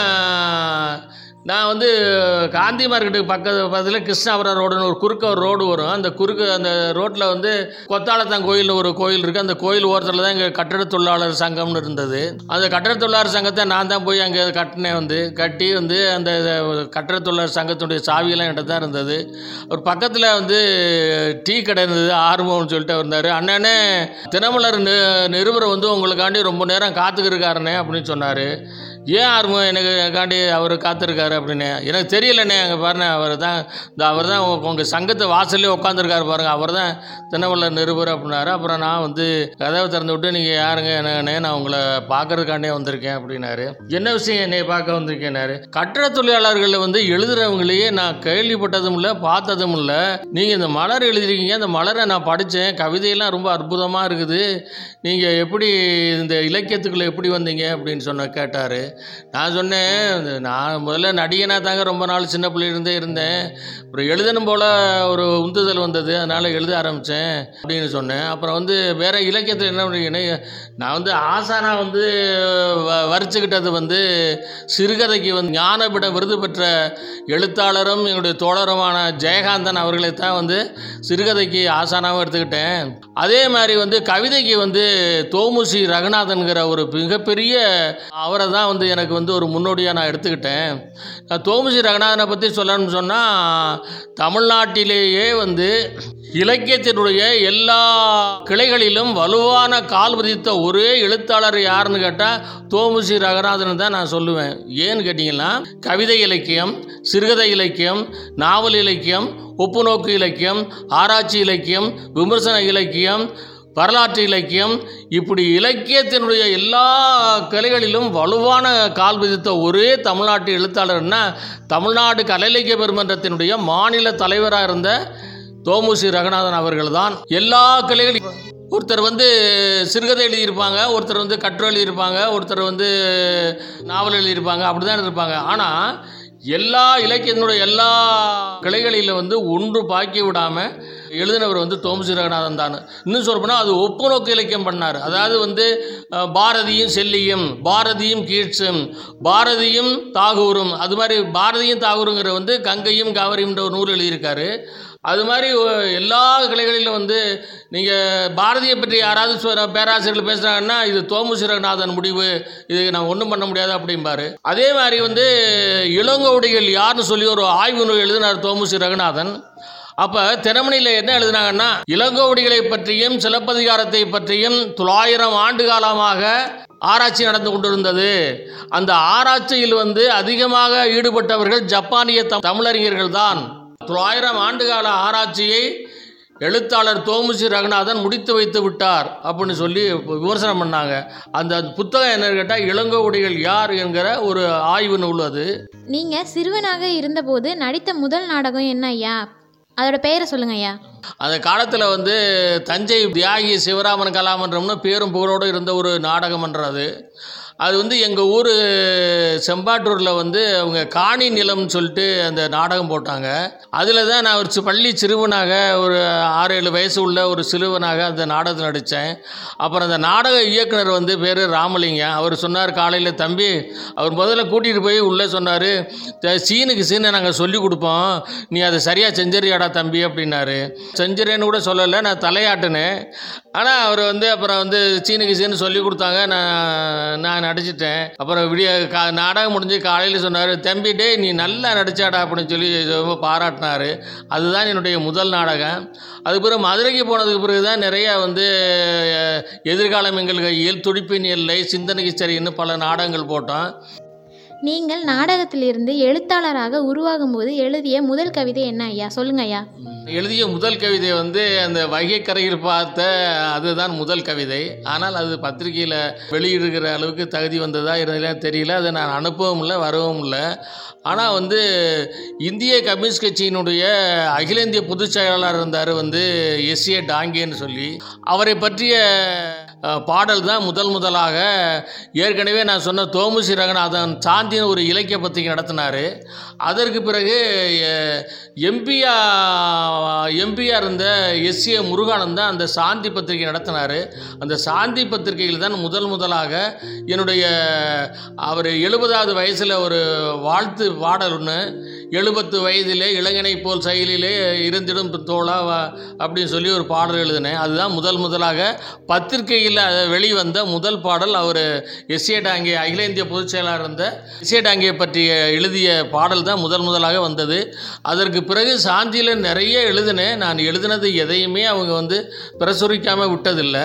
நான் வந்து காந்தி மார்க்கெட்டுக்கு பக்கத்து பக்கத்தில் கிருஷ்ணாபுரம் ரோடுன்னு ஒரு குறுக்க ஒரு ரோடு வரும் அந்த குறுக்கு அந்த ரோட்டில் வந்து கொத்தாளத்தான் கோயில் ஒரு கோயில் இருக்குது அந்த கோயில் ஓரத்தில் தான் இங்கே கட்டட தொழிலாளர் சங்கம்னு இருந்தது அந்த கட்டட தொழிலாளர் சங்கத்தை நான் தான் போய் அங்கே கட்டினேன் வந்து கட்டி வந்து அந்த கட்டட தொழிலாளர் சங்கத்துடைய சாவியெல்லாம் என்கிட்ட தான் இருந்தது ஒரு பக்கத்தில் வந்து டீ கடை இருந்தது ஆர்வம்னு சொல்லிட்டு இருந்தார் அண்ணனே தினமலர் நி நிருபர் வந்து உங்களுக்காண்டி ரொம்ப நேரம் காத்துக்கிருக்காருண்ணே அப்படின்னு சொன்னார் ஏன் ஆர்வம் எனக்கு காண்டி அவர் காத்திருக்காரு அப்படின்னு எனக்கு தெரியலண்ணே அங்கே பாருண்ணே அவர் தான் இந்த அவர் தான் உங்கள் சங்கத்து வாசல்லே உட்காந்துருக்காரு பாருங்க அவர் தான் தினமலர் நிருபர் அப்படின்னாரு அப்புறம் நான் வந்து கதவை திறந்து விட்டு நீங்கள் யாருங்க என்னண்ணே நான் உங்களை பார்க்கறதுக்காண்டே வந்திருக்கேன் அப்படின்னாரு என்ன விஷயம் என்னை பார்க்க வந்திருக்கேன்னாரு கட்டட தொழிலாளர்களில் வந்து எழுதுறவங்களையே நான் கேள்விப்பட்டதும் இல்லை பார்த்ததும் இல்லை நீங்கள் இந்த மலர் எழுதிருக்கீங்க இந்த மலரை நான் படித்தேன் கவிதையெல்லாம் ரொம்ப அற்புதமாக இருக்குது நீங்கள் எப்படி இந்த இலக்கியத்துக்குள்ளே எப்படி வந்தீங்க அப்படின்னு சொன்ன கேட்டார் நான் சொன்னேன் இந்த நான் முதல்ல நடிகனாக தாங்க ரொம்ப நாள் சின்ன பிள்ளையிலேருந்தே இருந்தேன் அப்புறம் எழுதணும் போல் ஒரு உந்துதல் வந்தது அதனால் எழுத ஆரம்பித்தேன் அப்படின்னு சொன்னேன் அப்புறம் வந்து வேறு இலக்கியத்தில் என்ன பண்ணுறீங்கன்னு நான் வந்து ஆசானா வந்து வ- வரிச்சுக்கிட்டது வந்து சிறுகதைக்கு வந்து ஞானபீடம் விருது பெற்ற எழுத்தாளரும் என்னுடைய தோழருமான ஜெயகாந்தன் அவர்களை தான் வந்து சிறுகதைக்கு ஆசானாவும் எடுத்துக்கிட்டேன் அதே மாதிரி வந்து கவிதைக்கு வந்து தோமுசி ரகுநாதன்கிற ஒரு மிகப்பெரிய அவரை தான் வந்து எனக்கு வந்து ஒரு முன்னோடியாக நான் எடுத்துக்கிட்டேன் நான் தோமுசி ரகுநாதனை பற்றி சொல்லணும்னு சொன்னால் தமிழ்நாட்டிலேயே வந்து இலக்கியத்தினுடைய எல்லா கிளைகளிலும் வலுவான கால் பதித்த ஒரே எழுத்தாளர் யாருன்னு கேட்டால் தோமுசி ரகுநாதன் தான் நான் சொல்லுவேன் ஏன்னு கேட்டிங்கன்னா கவிதை இலக்கியம் சிறுகதை இலக்கியம் நாவல் இலக்கியம் ஒப்புநோக்கு இலக்கியம் ஆராய்ச்சி இலக்கியம் விமர்சன இலக்கியம் வரலாற்று இலக்கியம் இப்படி இலக்கியத்தினுடைய எல்லா கலைகளிலும் வலுவான கால் விதித்த ஒரே தமிழ்நாட்டு எழுத்தாளர்னா தமிழ்நாடு கலை இலக்கிய பெருமன்றத்தினுடைய மாநில தலைவராக இருந்த தோமுசி ரகுநாதன் அவர்கள் தான் எல்லா கலைகளும் ஒருத்தர் வந்து சிறுகதை எழுதியிருப்பாங்க ஒருத்தர் வந்து கட்டுரை எழுதியிருப்பாங்க ஒருத்தர் வந்து நாவல் எழுதியிருப்பாங்க அப்படி தான் இருப்பாங்க ஆனால் எல்லா இலக்கியத்தினுடைய எல்லா கிளைகளில் வந்து ஒன்று பாக்கி விடாமல் எழுதினவர் வந்து தோமசி ரகுநாதன் தான் இன்னும் சொல்லப்போனால் அது ஒப்புநோக்கு இலக்கியம் பண்ணார் அதாவது வந்து அஹ், பாரதியும் செல்லியும் பாரதியும் கீட்ஸும் பாரதியும் தாகூரும் அது மாதிரி பாரதியும் தாகூருங்கிற வந்து கங்கையும் காவிரியும்ன்ற ஒரு நூல் எழுதியிருக்காரு அது மாதிரி ஒ- எல்லா கிளைகளிலும் வந்து நீங்கள் பாரதியை பற்றி யாராவது சொ- பேராசிரியர்கள் பேசுகிறாங்கன்னா இது தோமுசி ரகுநாதன் முடிவு இது நான் ஒன்றும் பண்ண முடியாது அப்படிம்பாரு அதே மாதிரி வந்து இளங்கோடிகள் யாருன்னு சொல்லி ஒரு ஆய்வு நூல் எழுதினார் தோமுசி ரகுநாதன் அப்போ தினமணியில் என்ன எழுதினாங்கன்னா இளங்கோவடிகளை பற்றியும் சிலப்பதிகாரத்தை பற்றியும் தொள்ளாயிரம் ஆண்டு காலமாக ஆராய்ச்சி நடந்து கொண்டிருந்தது அந்த ஆராய்ச்சியில் வந்து அதிகமாக ஈடுபட்டவர்கள் ஜப்பானிய தம்- தமிழறிஞர்கள் தான் தொள்ளாயிரம் ஆண்டுகால ஆராய்ச்சியை எழுத்தாளர் தோமுசி ரகுநாதன் முடித்து வைத்து விட்டார் அப்படின்னு சொல்லி விமர்சனம் பண்ணாங்க அந்த புத்தகம் என்னன்னு கேட்டால் இளங்கோவடிகள் யார் என்கிற ஒரு ஆய்வு நூல் அது நீங்கள் சிறுவனாக இருந்தபோது நடித்த முதல் நாடகம் என்ன ஐயா அதோட பெயரை சொல்லுங்க ஐயா அந்த காலத்தில் வந்து தஞ்சை தியாகி சிவராமன் கலாமன்றம்னு பேரும் புகழோடு இருந்த ஒரு நாடகமன்றது அது வந்து எங்கள் ஊர் செம்பாட்டூரில் வந்து அவங்க காணி நிலம்னு சொல்லிட்டு அந்த நாடகம் போட்டாங்க அதில் தான் நான் ஒரு சி- பள்ளி சிறுவனாக ஒரு ஆறு ஏழு வயசு உள்ள ஒரு சிறுவனாக அந்த நாடகத்தில் நடித்தேன் அப்புறம் அந்த நாடக இயக்குனர் வந்து பேர் ராமலிங்கம் அவர் சொன்னார் காலையில் தம்பி அவர் முதல்ல கூட்டிகிட்டு போய் உள்ளே சொன்னார் சீனுக்கு சீனை நாங்கள் சொல்லி கொடுப்போம் நீ அதை சரியாக செஞ்சறியாடா தம்பி அப்படின்னாரு செஞ்சுறேன்னு கூட சொல்லலை நான் தலையாட்டினேன் ஆனால் அவர் வந்து அப்புறம் வந்து சீனுக்கு சீனு சொல்லி கொடுத்தாங்க நான் நான் நடிச்சிட்டேன் அப்புறம் விடிய கா நாடகம் முடிஞ்சு காலையில் சொன்னார் தம்பி டேய் நீ நல்லா நடிச்சாடா அப்படின்னு சொல்லி ரொம்ப பாராட்டினார் அதுதான் என்னுடைய முதல் நாடகம் அதுக்கு பிறகு மதுரைக்கு போனதுக்கு பிறகு தான் நிறையா வந்து அஹ், எதிர்காலம் எங்கள் கையில் துடிப்பின் எல்லை சிந்தனைக்கு சரின்னு பல நாடகங்கள் போட்டோம் நீங்கள் நாடகத்திலிருந்து எழுத்தாளராக உருவாகும் போது எழுதிய முதல் கவிதை என்ன ஐயா சொல்லுங்க ஐயா எழுதிய முதல் கவிதை வந்து அந்த வைகை கரையில் பார்த்த அதுதான் முதல் கவிதை ஆனால் அது பத்திரிகையில் வெளியிடுகிற அளவுக்கு தகுதி வந்ததா இருந்ததா தெரியல அதை நான் அனுப்பவும் இல்லை வரவும் இல்லை ஆனால் வந்து இந்திய கம்யூனிஸ்ட் கட்சியினுடைய அகில இந்திய பொதுச் செயலாளர் இருந்தார் வந்து எஸ்ஏ டாங்கேன்னு சொல்லி அவரை பற்றிய அஹ், பாடல் தான் முதல் முதலாக ஏற்கனவே நான் சொன்ன தோமுசி ரங்கநாதன் சாந்தின்னு ஒரு இலக்கிய பத்திரிகை நடத்தினார் அதற்கு பிறகு எம்பியா எம்பியா இருந்த எஸ்ஏ முருகானந்த் தான் அந்த சாந்தி பத்திரிகை நடத்தினார் அந்த சாந்தி பத்திரிகையில் தான் முதல் முதலாக என்னுடைய அவர் எழுபதாவது வயசில் ஒரு வாழ்த்து பாடல் ஒன்று எழுபத்து வயதிலே இளைஞனை போல் செயலிலே இருந்திடும் தோழா வா- அப்படின்னு சொல்லி ஒரு பாடல் எழுதினேன் அதுதான் முதல் முதலாக பத்திரிகையில் வெளிவந்த முதல் பாடல் அவர் எஸ்ஏ டாங்கே அகில இந்திய பொதுச் செயலாளர் இருந்த எஸ்ஏ டாங்கே பற்றிய எழுதிய பாடல் தான் முதல் முதலாக வந்தது அதற்கு பிறகு சாந்தியில் நிறைய எழுதினேன் நான் எழுதினது எதையுமே அவங்க வந்து பிரசுரிக்காமல் விட்டதில்லை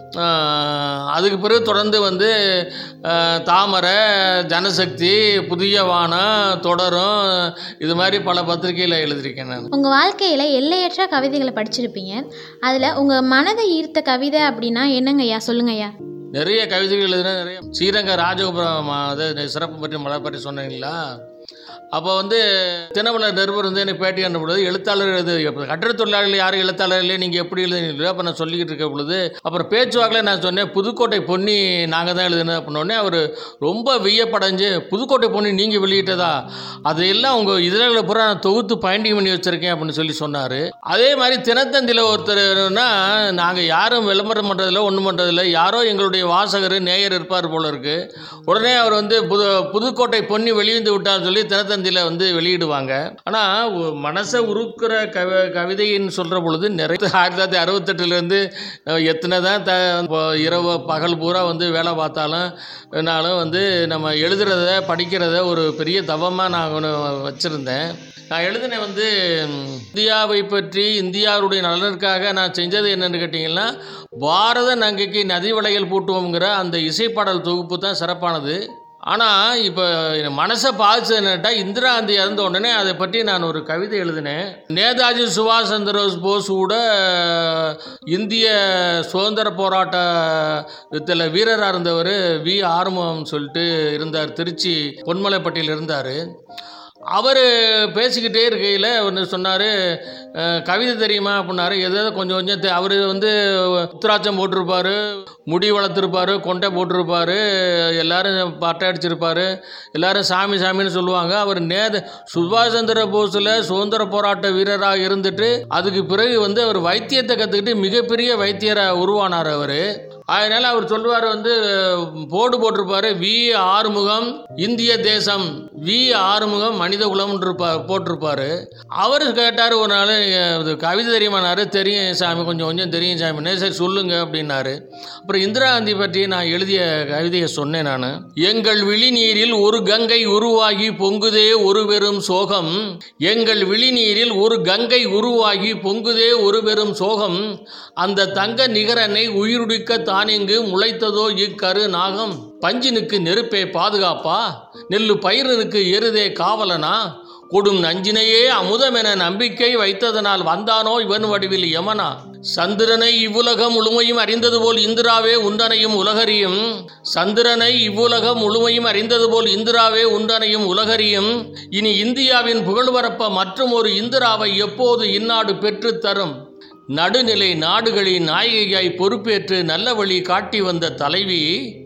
ஆஹ் அதுக்கு பிறகு தொடர்ந்து வந்து ஆஹ் தாமரை ஜனசக்தி புதிய வானம் தொடரும் இது மாதிரி பல பத்திரிகையில் எழுதியிருக்கேன் நான் உங்கள் வாழ்க்கையில் எல்லையற்ற கவிதைகளை படிச்சிருப்பீங்க அதில் உங்கள் மனதை ஈர்த்த கவிதை அப்படின்னா என்னங்க ஐயா சொல்லுங்க ஐயா நிறைய கவிதைகள் எழுதினேன் நிறைய ஸ்ரீரங்க ராஜகோபுரம் அது சிறப்பு பற்றி மலை பற்றி சொன்னீங்களா அப்போ வந்து தினமலர் நிருபர் வந்து எனக்கு பேட்டி கண்ட பொழுது எழுத்தாளர் எழுது இப்போ கட்டிடத் தொழிலாளர்கள் யாரும் எழுத்தாளர் இல்லை நீங்கள் எப்படி எழுதுனீங்களோ அப்போ நான் சொல்லிக்கிட்டு இருக்க பொழுது அப்புறம் பேச்சுவாக்கில் நான் சொன்னேன் புதுக்கோட்டை பொன்னி நாங்கள் தான் எழுதுனோம் அப்படின்னோடனே அவர் ரொம்ப வியப்படைஞ்சு புதுக்கோட்டை பொன்னி நீங்கள் வெளியிட்டதா அதையெல்லாம் உங்கள் இதழ்களை பூரா நான் தொகுத்து பைண்டிங் பண்ணி வச்சுருக்கேன் அப்படின்னு சொல்லி சொன்னார் அதே மாதிரி தினத்தந்தியில் ஒருத்தர்னா நாங்கள் யாரும் விளம்பரம் பண்ணுறதில்ல ஒன்றும் பண்ணுறதில்ல யாரோ எங்களுடைய வாசகர் நேயர் இருப்பார் போல இருக்கு உடனே அவர் வந்து புது புதுக்கோட்டை பொன்னி வெளிவந்து விட்டார்னு சொல்லி தினத்தந்தியில் வந்து வெளியிடுவாங்க ஆனால் மனசை உருக்குற கவ கவிதைன்னு சொல்கிற பொழுது நிறைய ஆயிரத்தி தொள்ளாயிரத்தி அறுபத்தெட்டுலேருந்து எத்தனை தான் த இப்போ இரவு பகல் பூரா வந்து வேலை பார்த்தாலும் என்னாலும் வந்து நம்ம எழுதுறத படிக்கிறத ஒரு பெரிய தவமாக நான் ஒன்று வச்சுருந்தேன் நான் எழுதின வந்து ம், இந்தியாவை பற்றி இந்தியாவுடைய நலனுக்காக நான் செஞ்சது என்னன்னு கேட்டிங்கன்னா பாரத நங்கைக்கு நதி வளையல் பூட்டுவோங்கிற அந்த இசைப்பாடல் தொகுப்பு தான் சிறப்பானது ஆனால் இப்போ மனசை பாதிச்சது என்னட்டா இந்திரா காந்தி இறந்த உடனே அதை பற்றி நான் ஒரு கவிதை எழுதினேன் நேதாஜி சுபாஷ் சந்திர போஸ் கூட இந்திய சுதந்திர போராட்டத்தில் வீரராக இருந்தவர் வி ஆறுமுகம் சொல்லிட்டு இருந்தார் திருச்சி பொன்மலைப்பட்டியில் இருந்தார் அவர் பேசிக்கிட்டே இருக்கையில் ஒன்று சொன்னார் கவிதை தெரியுமா அப்படின்னாரு எதோ கொஞ்சம் கொஞ்சம் அவர் வந்து உத்திராட்சம் போட்டிருப்பாரு முடி வளர்த்துருப்பாரு கொண்டை போட்டிருப்பாரு எல்லாரும் பட்டை அடிச்சிருப்பாரு எல்லாரும் சாமி சாமின்னு சொல்லுவாங்க அவர் நேத சுபாஷ் சந்திர போஸில் சுதந்திர போராட்ட வீரராக இருந்துட்டு அதுக்கு பிறகு வந்து அவர் வைத்தியத்தை கற்றுக்கிட்டு மிகப்பெரிய வைத்தியராக உருவானார் அவர் அதனால அவர் சொல்லுவார் வந்து போர்டு போட்டிருப்பாரு வி ஆறுமுகம் இந்திய தேசம் வி ஆறுமுகம் மனித குலம்னு இருப்பா போட்டிருப்பாரு அவர் கேட்டார் ஒரு நாள் இது கவிதை தெரியுமானாரு தெரியும் சாமி கொஞ்சம் கொஞ்சம் தெரியும் சாமின்னு சரி சொல்லுங்க அப்படின்னாரு அப்புறம் இந்திரா காந்தி பற்றி நான் எழுதிய கவிதையை சொன்னேன் நான் எங்கள் விழிநீரில் ஒரு கங்கை உருவாகி பொங்குதே ஒரு பெரும் சோகம் எங்கள் விழிநீரில் ஒரு கங்கை உருவாகி பொங்குதே ஒரு பெரும் சோகம் அந்த தங்க நிகரனை உயிருடிக்க தானிங்கு முளைத்ததோ இக்கரு நாகம் பஞ்சினுக்கு நெருப்பே பாதுகாப்பா நெல்லு பயிரனுக்கு எருதே காவலனா கொடும் நஞ்சினையே அமுதமென நம்பிக்கை வைத்ததனால் வந்தானோ இவன் வடிவில் யமனா சந்திரனை இவ்வுலகம் முழுமையும் அறிந்தது போல் இந்திராவே உண்டனையும் உலகறியும் சந்திரனை இவ்வுலகம் முழுமையும் அறிந்தது போல் இந்திராவே உண்டனையும் உலகறியும் இனி இந்தியாவின் புகழ்பரப்ப மற்றும் ஒரு இந்திராவை எப்போது இந்நாடு பெற்றுத் தரும் நடுநிலை நாடுகளின் நாயகியாய் பொறுப்பேற்று நல்ல வழி காட்டி வந்த தலைவி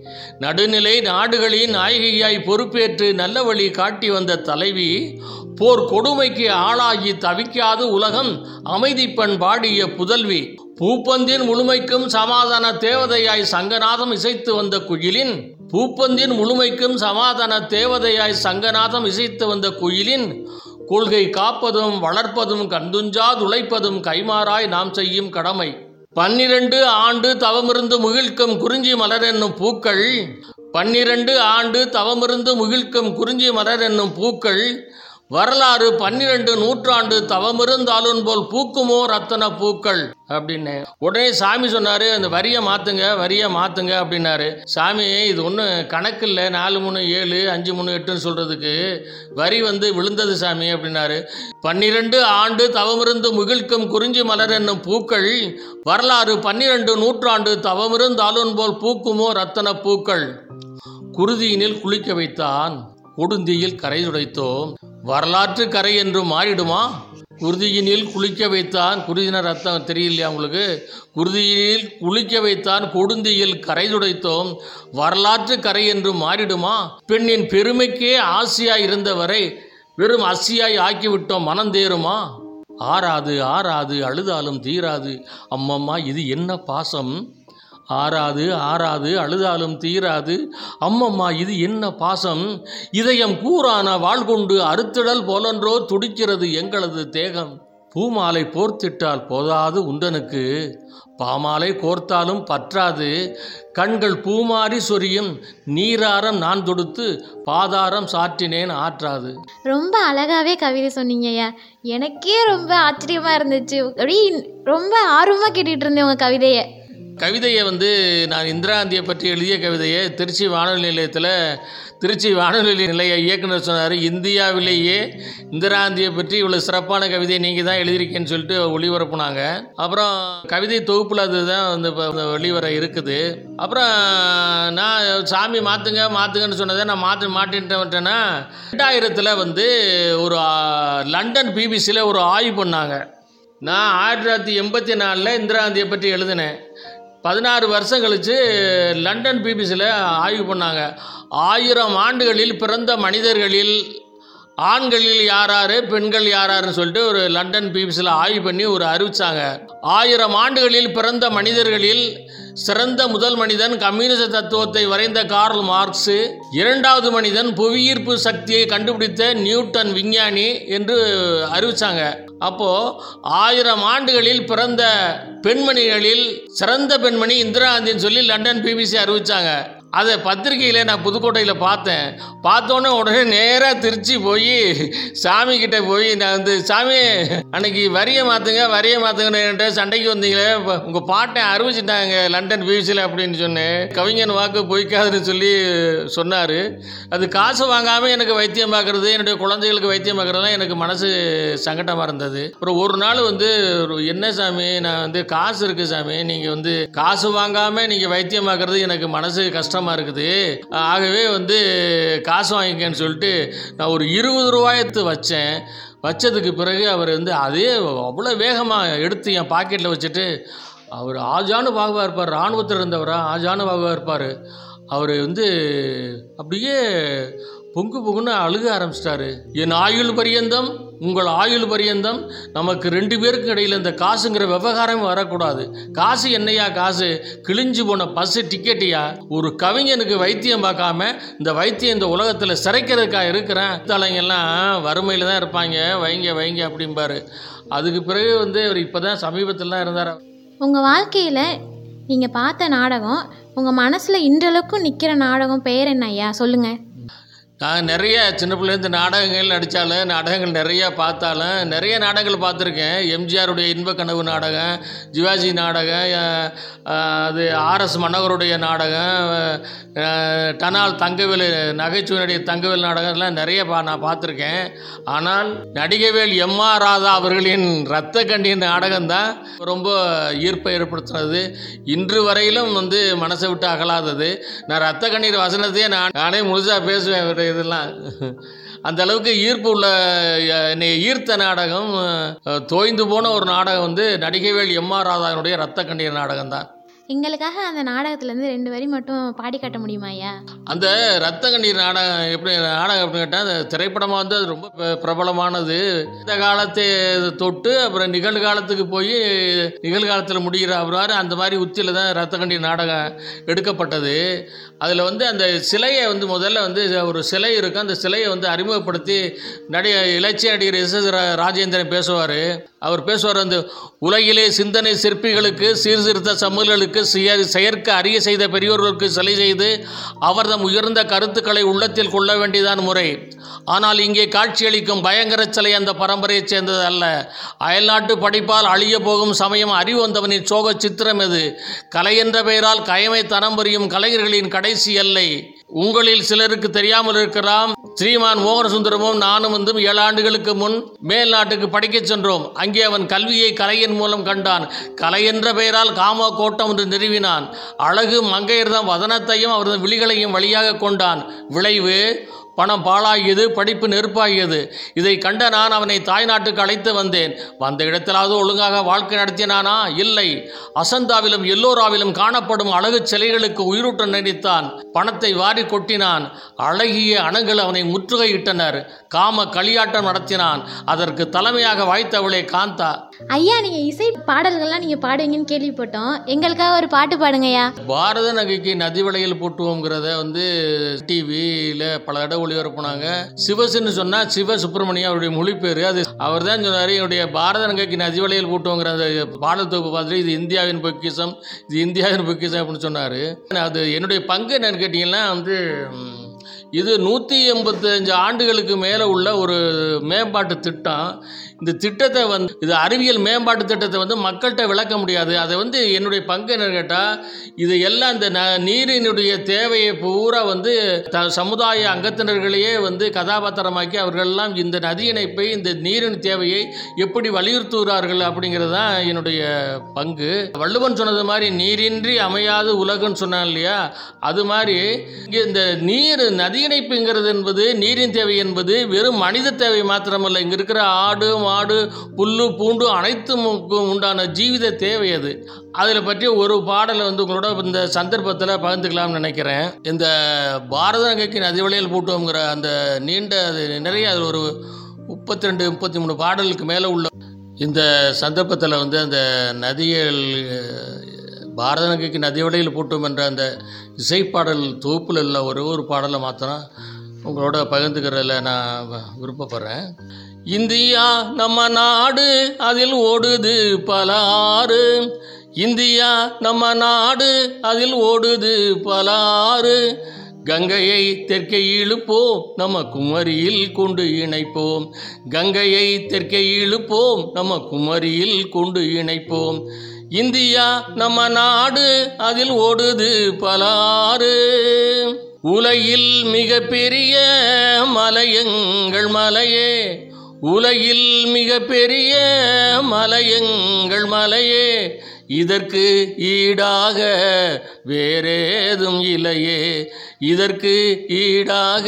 நடுநிலை நாடுகளின் நாயகியாய் பொறுப்பேற்று நல்ல வழி காட்டி வந்த தலைவி போர் கொடுமைக்கு ஆளாகி தவிக்காது உலகம் அமைதிப்பண் பாடிய புதல்வி பூப்பந்தின் முழுமைக்கும் சமாதான தேவதையாய் சங்கநாதம் இசைத்து வந்த குயிலின் பூப்பந்தின் முழுமைக்கும் சமாதான தேவதையாய் சங்கநாதம் இசைத்து வந்த குயிலின் கொள்கை காப்பதும் வளர்ப்பதும் கண்டுஞ்சாதுழைப்பதும் கைமாறாய் நாம் செய்யும் கடமை பன்னிரண்டு ஆண்டு தவமிருந்து முகிழ்க்கும் குறிஞ்சி மலர் என்னும் பூக்கள் பன்னிரண்டு ஆண்டு தவமிருந்து முகிழ்க்கும் குறிஞ்சி மலர் என்னும் பூக்கள் வரலாறு பன்னிரண்டு நூற்றாண்டு தவமிருந்தாலும் போல் பூக்குமோ ரத்தன பூக்கள் அப்படின்னு உடனே சாமி சொன்னாரு அந்த வரியை மாத்துங்க வரியை மாத்துங்க அப்படின்னாரு சாமி இது ஒன்றும் கணக்கு இல்லை நாலு மூணு ஏழு அஞ்சு மூணு எட்டுன்னு சொல்றதுக்கு வரி வந்து விழுந்தது சாமி அப்படின்னாரு பன்னிரண்டு ஆண்டு தவமிருந்து முகிழ்க்கும் குறிஞ்சி மலர் என்னும் பூக்கள் வரலாறு பன்னிரண்டு நூற்றாண்டு தவமிருந்தாலும் போல் பூக்குமோ ரத்தன பூக்கள் குருதியினில் குளிக்க வைத்தான் கொடுந்தியில் கரை துடைத்தோம் வரலாற்று கரை என்று மாறிடுமா குருதியினில் குளிக்க வைத்தான் குருதின ரத்தம் தெரியலையா உங்களுக்கு குருதியினில் குளிக்க வைத்தான் கொடுந்தியில் கரை துடைத்தோம் வரலாற்று கரை என்று மாறிடுமா பெண்ணின் பெருமைக்கே ஆசையாய் இருந்தவரை வெறும் அசியாய் ஆக்கிவிட்டோம் மனம் தேருமா ஆறாது ஆறாது அழுதாலும் தீராது அம்மம்மா இது என்ன பாசம் ஆறாது ஆறாது அழுதாலும் தீராது அம்மம்மா இது என்ன பாசம் இதயம் கூறான வாழ் கொண்டு அறுத்திடல் போலன்றோ துடிக்கிறது எங்களது தேகம் பூமாலை போர்த்திட்டால் போதாது உண்டனுக்கு பாமாலை கோர்த்தாலும் பற்றாது கண்கள் பூமாரி சொரியும் நீராரம் நான் தொடுத்து பாதாரம் சாற்றினேன் ஆற்றாது ரொம்ப அழகாவே கவிதை சொன்னீங்கய்யா எனக்கே ரொம்ப ஆச்சரியமாக இருந்துச்சு அப்படியே ரொம்ப ஆர்வமாக கேட்டுட்டு இருந்தேன் உங்கள் கவிதையை கவிதையை வந்து நான் இந்திரா காந்தியை பற்றி எழுதிய கவிதையை திருச்சி வானொலி நிலையத்தில் திருச்சி வானொலி நிலைய இயக்குனர் சொன்னார் இந்தியாவிலேயே இந்திரா காந்தியை பற்றி இவ்வளோ சிறப்பான கவிதையை நீங்கள் தான் எழுதியிருக்கேன்னு சொல்லிட்டு ஒளிபரப்புனாங்க அப்புறம் கவிதை தொகுப்பில் அதுதான் வந்து இப்போ வெளிவர இருக்குது அப்புறம் நான் சாமி மாற்றுங்க மாற்றுங்கன்னு சொன்னதை நான் மாற்றி மாட்டின்ட்டேன்னா ரெண்டாயிரத்தில் வந்து ஒரு ஆ, லண்டன் பிபிசியில் ஒரு ஆய்வு பண்ணாங்க நான் ஆயிரத்தி தொள்ளாயிரத்தி எண்பத்தி நாலில் இந்திரா காந்தியை பற்றி எழுதினேன் பதினாறு வருஷம் கழித்து லண்டன் பிபிசியில் ஆய்வு பண்ணாங்க ஆயிரம் ஆண்டுகளில் பிறந்த மனிதர்களில் ஆண்களில் யாராரு பெண்கள் யாராருன்னு சொல்லிட்டு ஒரு லண்டன் பிபிசியில் ஆய்வு பண்ணி ஒரு அறிவிச்சாங்க ஆயிரம் ஆண்டுகளில் பிறந்த மனிதர்களில் சிறந்த முதல் மனிதன் கம்யூனிச தத்துவத்தை வரைந்த கார்ல் மார்க்ஸ் இரண்டாவது மனிதன் புவியீர்ப்பு சக்தியை கண்டுபிடித்த நியூட்டன் விஞ்ஞானி என்று அறிவிச்சாங்க அப்போ ஆயிரம் ஆண்டுகளில் பிறந்த பெண்மணிகளில் சிறந்த பெண்மணி இந்திரா காந்தின்னு சொல்லி லண்டன் பிபிசி அறிவிச்சாங்க அதை பத்திரிக்கையில் நான் புதுக்கோட்டையில் பார்த்தேன் பார்த்தோன்னே உடனே நேராக திருச்சி போய் சாமி கிட்ட போய் நான் வந்து சாமி அன்னைக்கு வரியை மாற்றுங்க வரியை மாற்றுங்கன்னு என்கிட்ட சண்டைக்கு வந்தீங்களே இப்போ உங்கள் பாட்டை அறிவிச்சிட்டாங்க லண்டன் பிபிசியில் அப்படின்னு சொன்னேன் கவிஞன் வாக்கு பொய்க்காதுன்னு சொல்லி சொன்னார் அது காசு வாங்காமல் எனக்கு வைத்தியம் பார்க்குறது என்னுடைய குழந்தைகளுக்கு வைத்தியம் பார்க்குறதுலாம் எனக்கு மனசு சங்கடமாக இருந்தது அப்புறம் ஒரு நாள் வந்து ஒரு என்ன சாமி நான் வந்து காசு இருக்குது சாமி நீங்கள் வந்து காசு வாங்காமல் நீங்கள் வைத்தியம் பார்க்குறது எனக்கு மனசு கஷ்டமாக இருக்குது ஆகவே வந்து காசு வாங்கிக்கன்னு சொல்லிட்டு நான் ஒரு இருபது ரூபாயத்து வச்சேன் வச்சதுக்கு பிறகு அவர் வந்து அதே அவ்வளோ வேகமாக எடுத்து என் பாக்கெட்டில் வச்சுட்டு அவர் ஆஜானு பாகுவா இருப்பார் இராணுவத்தில் இருந்தவரா ஆஜானு பாகுவா இருப்பார் அவர் வந்து அப்படியே பொங்கு பொங்குன்னு அழுக ஆரம்பிச்சிட்டாரு என் ஆயுள் பரியந்தம் உங்கள் ஆயுள் பரியந்தம் நமக்கு ரெண்டு பேருக்கு இடையில் இந்த காசுங்கிற விவகாரம் வரக்கூடாது காசு என்னையா காசு கிழிஞ்சு போன பஸ் டிக்கெட்டியா ஒரு கவிஞனுக்கு வைத்தியம் பார்க்காம இந்த வைத்தியம் இந்த உலகத்தில் சிறைக்கிறதுக்காக இருக்கிறேன் தலைங்கெல்லாம் வறுமையில் தான் இருப்பாங்க வைங்க வைங்க அப்படிம்பாரு அதுக்கு பிறகு வந்து அவர் இப்போ தான் சமீபத்தில் தான் இருந்தார் உங்கள் வாழ்க்கையில் நீங்கள் பார்த்த நாடகம் உங்கள் மனசில் இன்றளவுக்கும் நிற்கிற நாடகம் பெயர் என்ன ஐயா சொல்லுங்கள் நான் நிறைய சின்ன பிள்ளைலேருந்து நாடகங்கள் நடித்தாலும் நாடகங்கள் நிறையா பார்த்தாலும் நிறைய நாடகங்கள் பார்த்துருக்கேன் எம்ஜிஆருடைய இன்ப கனவு நாடகம் சிவாஜி நாடகம் அஹ், அஹ், அது ஆர்எஸ் மன்னகருடைய நாடகம் அஹ், டனால் தங்கவேலு நகைச்சுவையுடைய தங்கவேல் நாடகம் எல்லாம் நிறைய பா நான் பார்த்துருக்கேன் ஆனால் நடிகவேல் எம் ஆர் ராதா அவர்களின் ரத்த கண்டியின் நாடகம் தான் ரொம்ப ஈர்ப்பை ஏற்படுத்தினது இன்று வரையிலும் வந்து மனசை விட்டு அகலாதது நான் ரத்த கண்ணீர் வசனத்தையே நான் நானே முழுசாக பேசுவேன் இவருடைய இதெல்லாம் அந்த அளவுக்கு ஈர்ப்பு உள்ள அஹ், என்னை ஈர்த்த நாடகம் அஹ், தோய்ந்து போன ஒரு நாடகம் வந்து நடிகைவேல் எம் ஆர் ராதாவினுடைய ரத்த கண்ணீர் நாடகம் தான் எங்களுக்காக அந்த நாடகத்துலேருந்து ரெண்டு வரி மட்டும் பாடி காட்ட முடியுமா ஐயா அந்த ரத்த கண்ணீர் நாடகம் எப்படி நாடகம் அப்படின்னு கேட்டால் அந்த திரைப்படமாக வந்து அது ரொம்ப பிர- பிரபலமானது இந்த காலத்தை தொட்டு அப்புறம் நிகழ்காலத்துக்கு போய் நிகழ்காலத்தில் முடிகிற அவராறு அந்த மாதிரி உத்தியில் தான் ரத்த கண்ணீர் நாடகம் எடுக்கப்பட்டது அதில் வந்து அந்த சிலையை வந்து முதல்ல வந்து ஒரு சிலை இருக்கும் அந்த சிலையை வந்து அறிமுகப்படுத்தி நடிக இலட்சிய நடிகர் எஸ் எஸ் ராஜேந்திரன் பேசுவார் அவர் பேசுவார் வந்து உலகிலே சிந்தனை சிற்பிகளுக்கு சீர்திருத்த சமூகங்களுக்கு சுய- செயற்க அறிய செய்த பெரியோர்களுக்கு சிலை செய்து அவர்தம் உயர்ந்த கருத்துக்களை உள்ளத்தில் கொள்ள வேண்டியதான் முறை ஆனால் இங்கே காட்சியளிக்கும் பயங்கர சிலை அந்த பரம்பரையைச் சேர்ந்தது அல்ல அயல்நாட்டு படிப்பால் அழிய போகும் சமயம் அறிவு வந்தவனின் சோக சித்திரம் எது கலை என்ற பெயரால் கயமை தனம் புரியும் கலைஞர்களின் கடைசி எல்லை உங்களில் சிலருக்கு தெரியாமல் இருக்கலாம் ஸ்ரீமான் மோகனசுந்தரமும் நானும் வந்து ஏழு ஆண்டுகளுக்கு முன் மேல் நாட்டுக்கு படிக்கச் சென்றோம் அங்கே அவன் கல்வியை கலையின் மூலம் கண்டான் கலை என்ற பெயரால் காம கோட்டம் என்று நிறுவினான் அழகு மங்கையர்தம் வதனத்தையும் அவரது விழிகளையும் வழியாக கொண்டான் விளைவு பணம் பாழாகியது படிப்பு நெருப்பாகியது இதை கண்ட நான் அவனை தாய்நாட்டுக்கு அழைத்து வந்தேன் வந்த இடத்திலாவது ஒழுங்காக வாழ்க்கை நடத்தினானா இல்லை அசந்தாவிலும் எல்லோராவிலும் காணப்படும் அழகு சிலைகளுக்கு உயிரூட்டம் நினைத்தான் பணத்தை வாரி கொட்டினான் அழகிய அணங்கள் அவனை முற்றுகையிட்டனர் காம களியாட்டம் நடத்தினான் அதற்கு தலைமையாக வாய்த்தவளே காந்தா ஐயா நீங்கள் இசை பாடல்கள்லாம் நீங்கள் பாடுவீங்கன்னு கேள்விப்பட்டோம் எங்களுக்காக ஒரு பாட்டு பாடுங்கய்யா பாரத நகைக்கு நதி விலையில் போட்டுவோங்கிறத வந்து டிவியில் பல இடம் ஒளிபரப்புனாங்க சிவசுன்னு சொன்னால் சிவ சுப்பிரமணியம் அவருடைய மொழிப்பேர் அது அவர் தான் சொன்னார் என்னுடைய பாரத நகைக்கு நதி விலையில் போட்டுவோங்கிற அந்த பாடல் தொகுப்பு பார்த்துட்டு இது இந்தியாவின் பொக்கிஷம் இது இந்தியாவின் பொக்கிஷம் அப்படின்னு சொன்னார் அது என்னுடைய பங்கு என்னன்னு கேட்டிங்கன்னா வந்து ம், இது நூற்றி எண்பத்தஞ்சு ஆண்டுகளுக்கு மேலே உள்ள ஒரு மேம்பாட்டு திட்டம் இந்த திட்டத்தை வந்து இது அறிவியல் மேம்பாட்டு திட்டத்தை வந்து மக்கள்கிட்ட விளக்க முடியாது அதை வந்து என்னுடைய பங்கு என்னன்னு கேட்டால் இது எல்லாம் இந்த ந நீரினுடைய தேவையை பூரா வந்து த சமுதாய அங்கத்தினர்களையே வந்து கதாபாத்திரமாக்கி அவர்களெல்லாம் இந்த நதி இணைப்பை இந்த நீரின் தேவையை எப்படி வலியுறுத்துகிறார்கள் அப்படிங்கிறது தான் என்னுடைய பங்கு வள்ளுவன் சொன்னது மாதிரி நீரின்றி அமையாது உலகன்னு சொன்னான் இல்லையா அது மாதிரி இங்கே இந்த நீர் நதி இணைப்புங்கிறது என்பது நீரின் தேவை என்பது வெறும் மனித தேவை மாத்திரமல்ல இங்கே இருக்கிற ஆடு மாடு புல்லு பூண்டு அனைத்தும் உண்டான ஜீவித தேவை அது அதில் பற்றி ஒரு பாடலை வந்து உங்களோட இந்த சந்தர்ப்பத்தில் பகிர்ந்துக்கலாம்னு நினைக்கிறேன் இந்த பாரத நகைக்கு நதி வழியில் பூட்டுவோங்கிற அந்த நீண்ட அது நிறைய அது ஒரு முப்பத்தி ரெண்டு முப்பத்தி மூணு பாடலுக்கு மேலே உள்ள இந்த சந்தர்ப்பத்தில் வந்து அந்த நதிகள் பாரத நகைக்கு நதி வழியில் பூட்டும் என்ற அந்த இசைப்பாடல் தொகுப்பில் உள்ள ஒரே ஒரு பாடலை மாத்திரம் உங்களோட பகிர்ந்துக்கிறதுல நான் வ- விருப்பப்படுறேன் இந்தியா நம்ம நாடு அதில் ஓடுது பல ஆறு இந்தியா நம்ம நாடு அதில் ஓடுது பல ஆறு கங்கையை தெற்கே இழுப்போம் நம்ம குமரியில் கொண்டு இணைப்போம் கங்கையை தெற்கே இழுப்போம் நம்ம குமரியில் கொண்டு இணைப்போம் இந்தியா நம்ம நாடு அதில் ஓடுது பல ஆறு உலகில் மிகப்பெரிய மலையங்கள் மலையே உலகில் மிகப்பெரிய மலையங்கள் மலையே இதற்கு ஈடாக வேறேதும் இல்லையே இதற்கு ஈடாக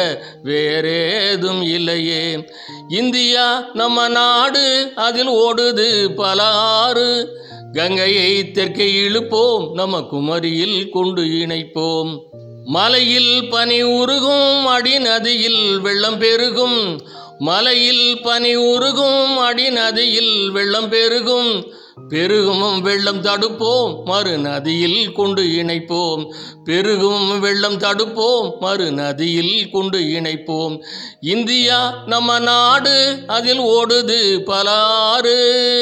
வேறேதும் இல்லையே இந்தியா நம்ம நாடு அதில் ஓடுது பல ஆறு கங்கையை தெற்கே இழுப்போம் நம்ம குமரியில் கொண்டு இணைப்போம் மலையில் பனி உருகும் அடி நதியில் வெள்ளம் பெருகும் மலையில் பனி உருகும் அடி நதியில் வெள்ளம் பெருகும் பெருகும் வெள்ளம் தடுப்போம் மறு நதியில் கொண்டு இணைப்போம் பெருகும் வெள்ளம் தடுப்போம் மறு நதியில் கொண்டு இணைப்போம் இந்தியா நம்ம நாடு அதில் ஓடுது பலாறு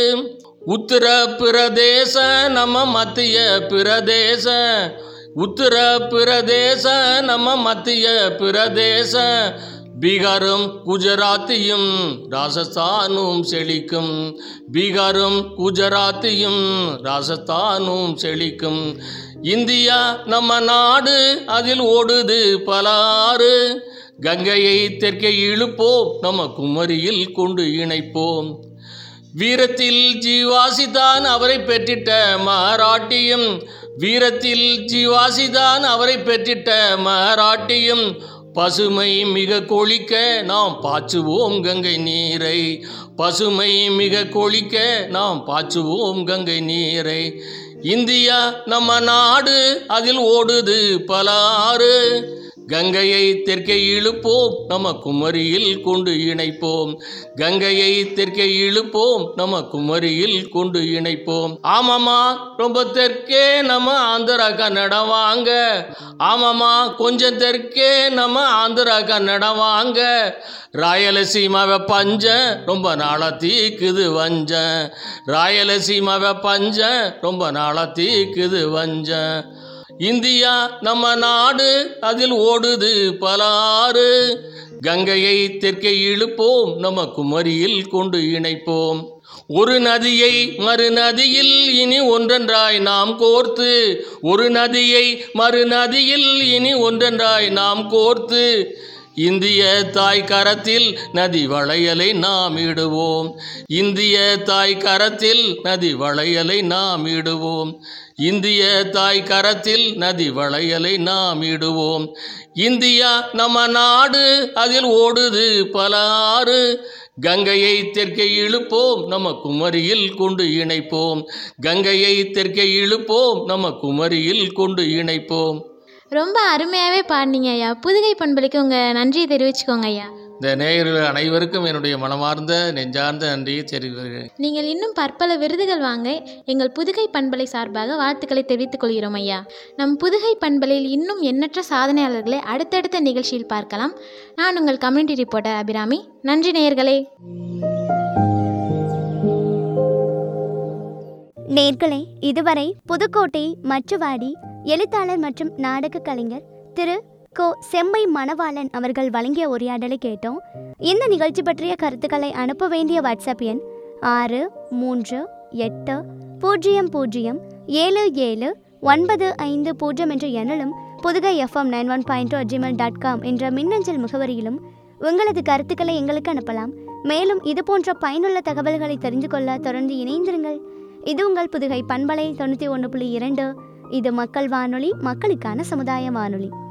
உத்தர பிரதேச நம்ம மத்திய பிரதேச உத்தர பிரதேச நம்ம மத்திய பிரதேச பீகாரும் குஜராத்தியும் ராஜஸ்தானும் செழிக்கும் பீகாரும் குஜராத்தியும் ராஜஸ்தானும் செழிக்கும் இந்தியா நம்ம நாடு அதில் ஓடுது பலாறு கங்கையை தெற்கே இழுப்போம் நம்ம குமரியில் கொண்டு இணைப்போம் வீரத்தில் ஜீவாசிதான் அவரை பெற்றிட்ட மராட்டியம் வீரத்தில் ஜீவாசிதான் அவரை பெற்றிட்ட மராட்டியம் பசுமை மிக கொழிக்க நாம் பாய்ச்சுவோம் கங்கை நீரை பசுமை மிக கொழிக்க நாம் பாய்ச்சுவோம் கங்கை நீரை இந்தியா நம்ம நாடு அதில் ஓடுது பலாறு கங்கையை தெற்கே இழுப்போம் நம்ம குமரியில் கொண்டு இணைப்போம் கங்கையை தெற்கே இழுப்போம் நம்ம குமரியில் கொண்டு இணைப்போம் ஆமாமா ரொம்ப தெற்கே நம்ம ஆந்திரா கன்னடா வாங்க ஆமாமா கொஞ்சம் தெற்கே நம்ம ஆந்திரா கன்னடா வாங்க ராயலசீமாவை பஞ்ச ரொம்ப நாளா தீக்குது வஞ்ச ராயலசீமாவை பஞ்ச ரொம்ப நாளா தீக்குது வஞ்ச இந்தியா நம்ம நாடு அதில் ஓடுது பலாறு கங்கையை தெற்கே இழுப்போம் நம்ம குமரியில் கொண்டு இணைப்போம் ஒரு நதியை மறு நதியில் இனி ஒன்றென்றாய் நாம் கோர்த்து ஒரு நதியை மறு நதியில் இனி ஒன்றென்றாய் நாம் கோர்த்து இந்திய தாய் கரத்தில் நதி வளையலை நாம் இடுவோம் இந்திய தாய் கரத்தில் நதி வளையலை நாம் இடுவோம் இந்திய தாய் கரத்தில் நதி வளையலை நாம் இடுவோம் இந்தியா நம்ம நாடு அதில் ஓடுது பலாறு கங்கையை தெற்கே இழுப்போம் நம்ம குமரியில் கொண்டு இணைப்போம் கங்கையை தெற்கே இழுப்போம் நம்ம குமரியில் கொண்டு இணைப்போம் ரொம்ப அருமையாகவே பாடினீங்க ஐயா புதுகை பண்பலைக்கு உங்கள் நன்றியை தெரிவிச்சுக்கோங்க ஐயா இந்த நேயர்கள் அனைவருக்கும் என்னுடைய மனமார்ந்த நெஞ்சார்ந்த நன்றியை தெரிவிக்கிறேன் நீங்கள் இன்னும் பற்பல விருதுகள் வாங்க எங்கள் புதுகை பண்பலை சார்பாக வாழ்த்துக்களை தெரிவித்துக் கொள்கிறோம் ஐயா நம் புதுகை பண்பலையில் இன்னும் எண்ணற்ற சாதனையாளர்களை அடுத்தடுத்த நிகழ்ச்சியில் பார்க்கலாம் நான் உங்கள் கம்யூனிட்டி ரிப்போர்ட்டர் அபிராமி நன்றி நேயர்களே நேர்களே இதுவரை புதுக்கோட்டை மச்சுவாடி எழுத்தாளர் மற்றும் நாடக கலைஞர் திரு கோ செம்மை மணவாளன் அவர்கள் வழங்கிய உரையாடலை கேட்டோம் இந்த நிகழ்ச்சி பற்றிய கருத்துக்களை அனுப்ப வேண்டிய வாட்ஸ்அப் எண் ஆறு மூன்று எட்டு பூஜ்ஜியம் பூஜ்ஜியம் ஏழு ஏழு ஒன்பது ஐந்து பூஜ்ஜியம் என்ற எண்ணிலும் Pudugai FM nine one point two gmail dot com என்ற மின்னஞ்சல் முகவரியிலும் உங்களது கருத்துக்களை எங்களுக்கு அனுப்பலாம் மேலும் இது போன்ற பயனுள்ள தகவல்களை தெரிந்து கொள்ள தொடர்ந்து இணைந்திருங்கள் இது உங்கள் புதுகை பண்பலை தொண்ணூற்றி ஒன்று புள்ளி இரண்டு இது மக்கள் வானொலி மக்களுக்கான சமுதாய வானொலி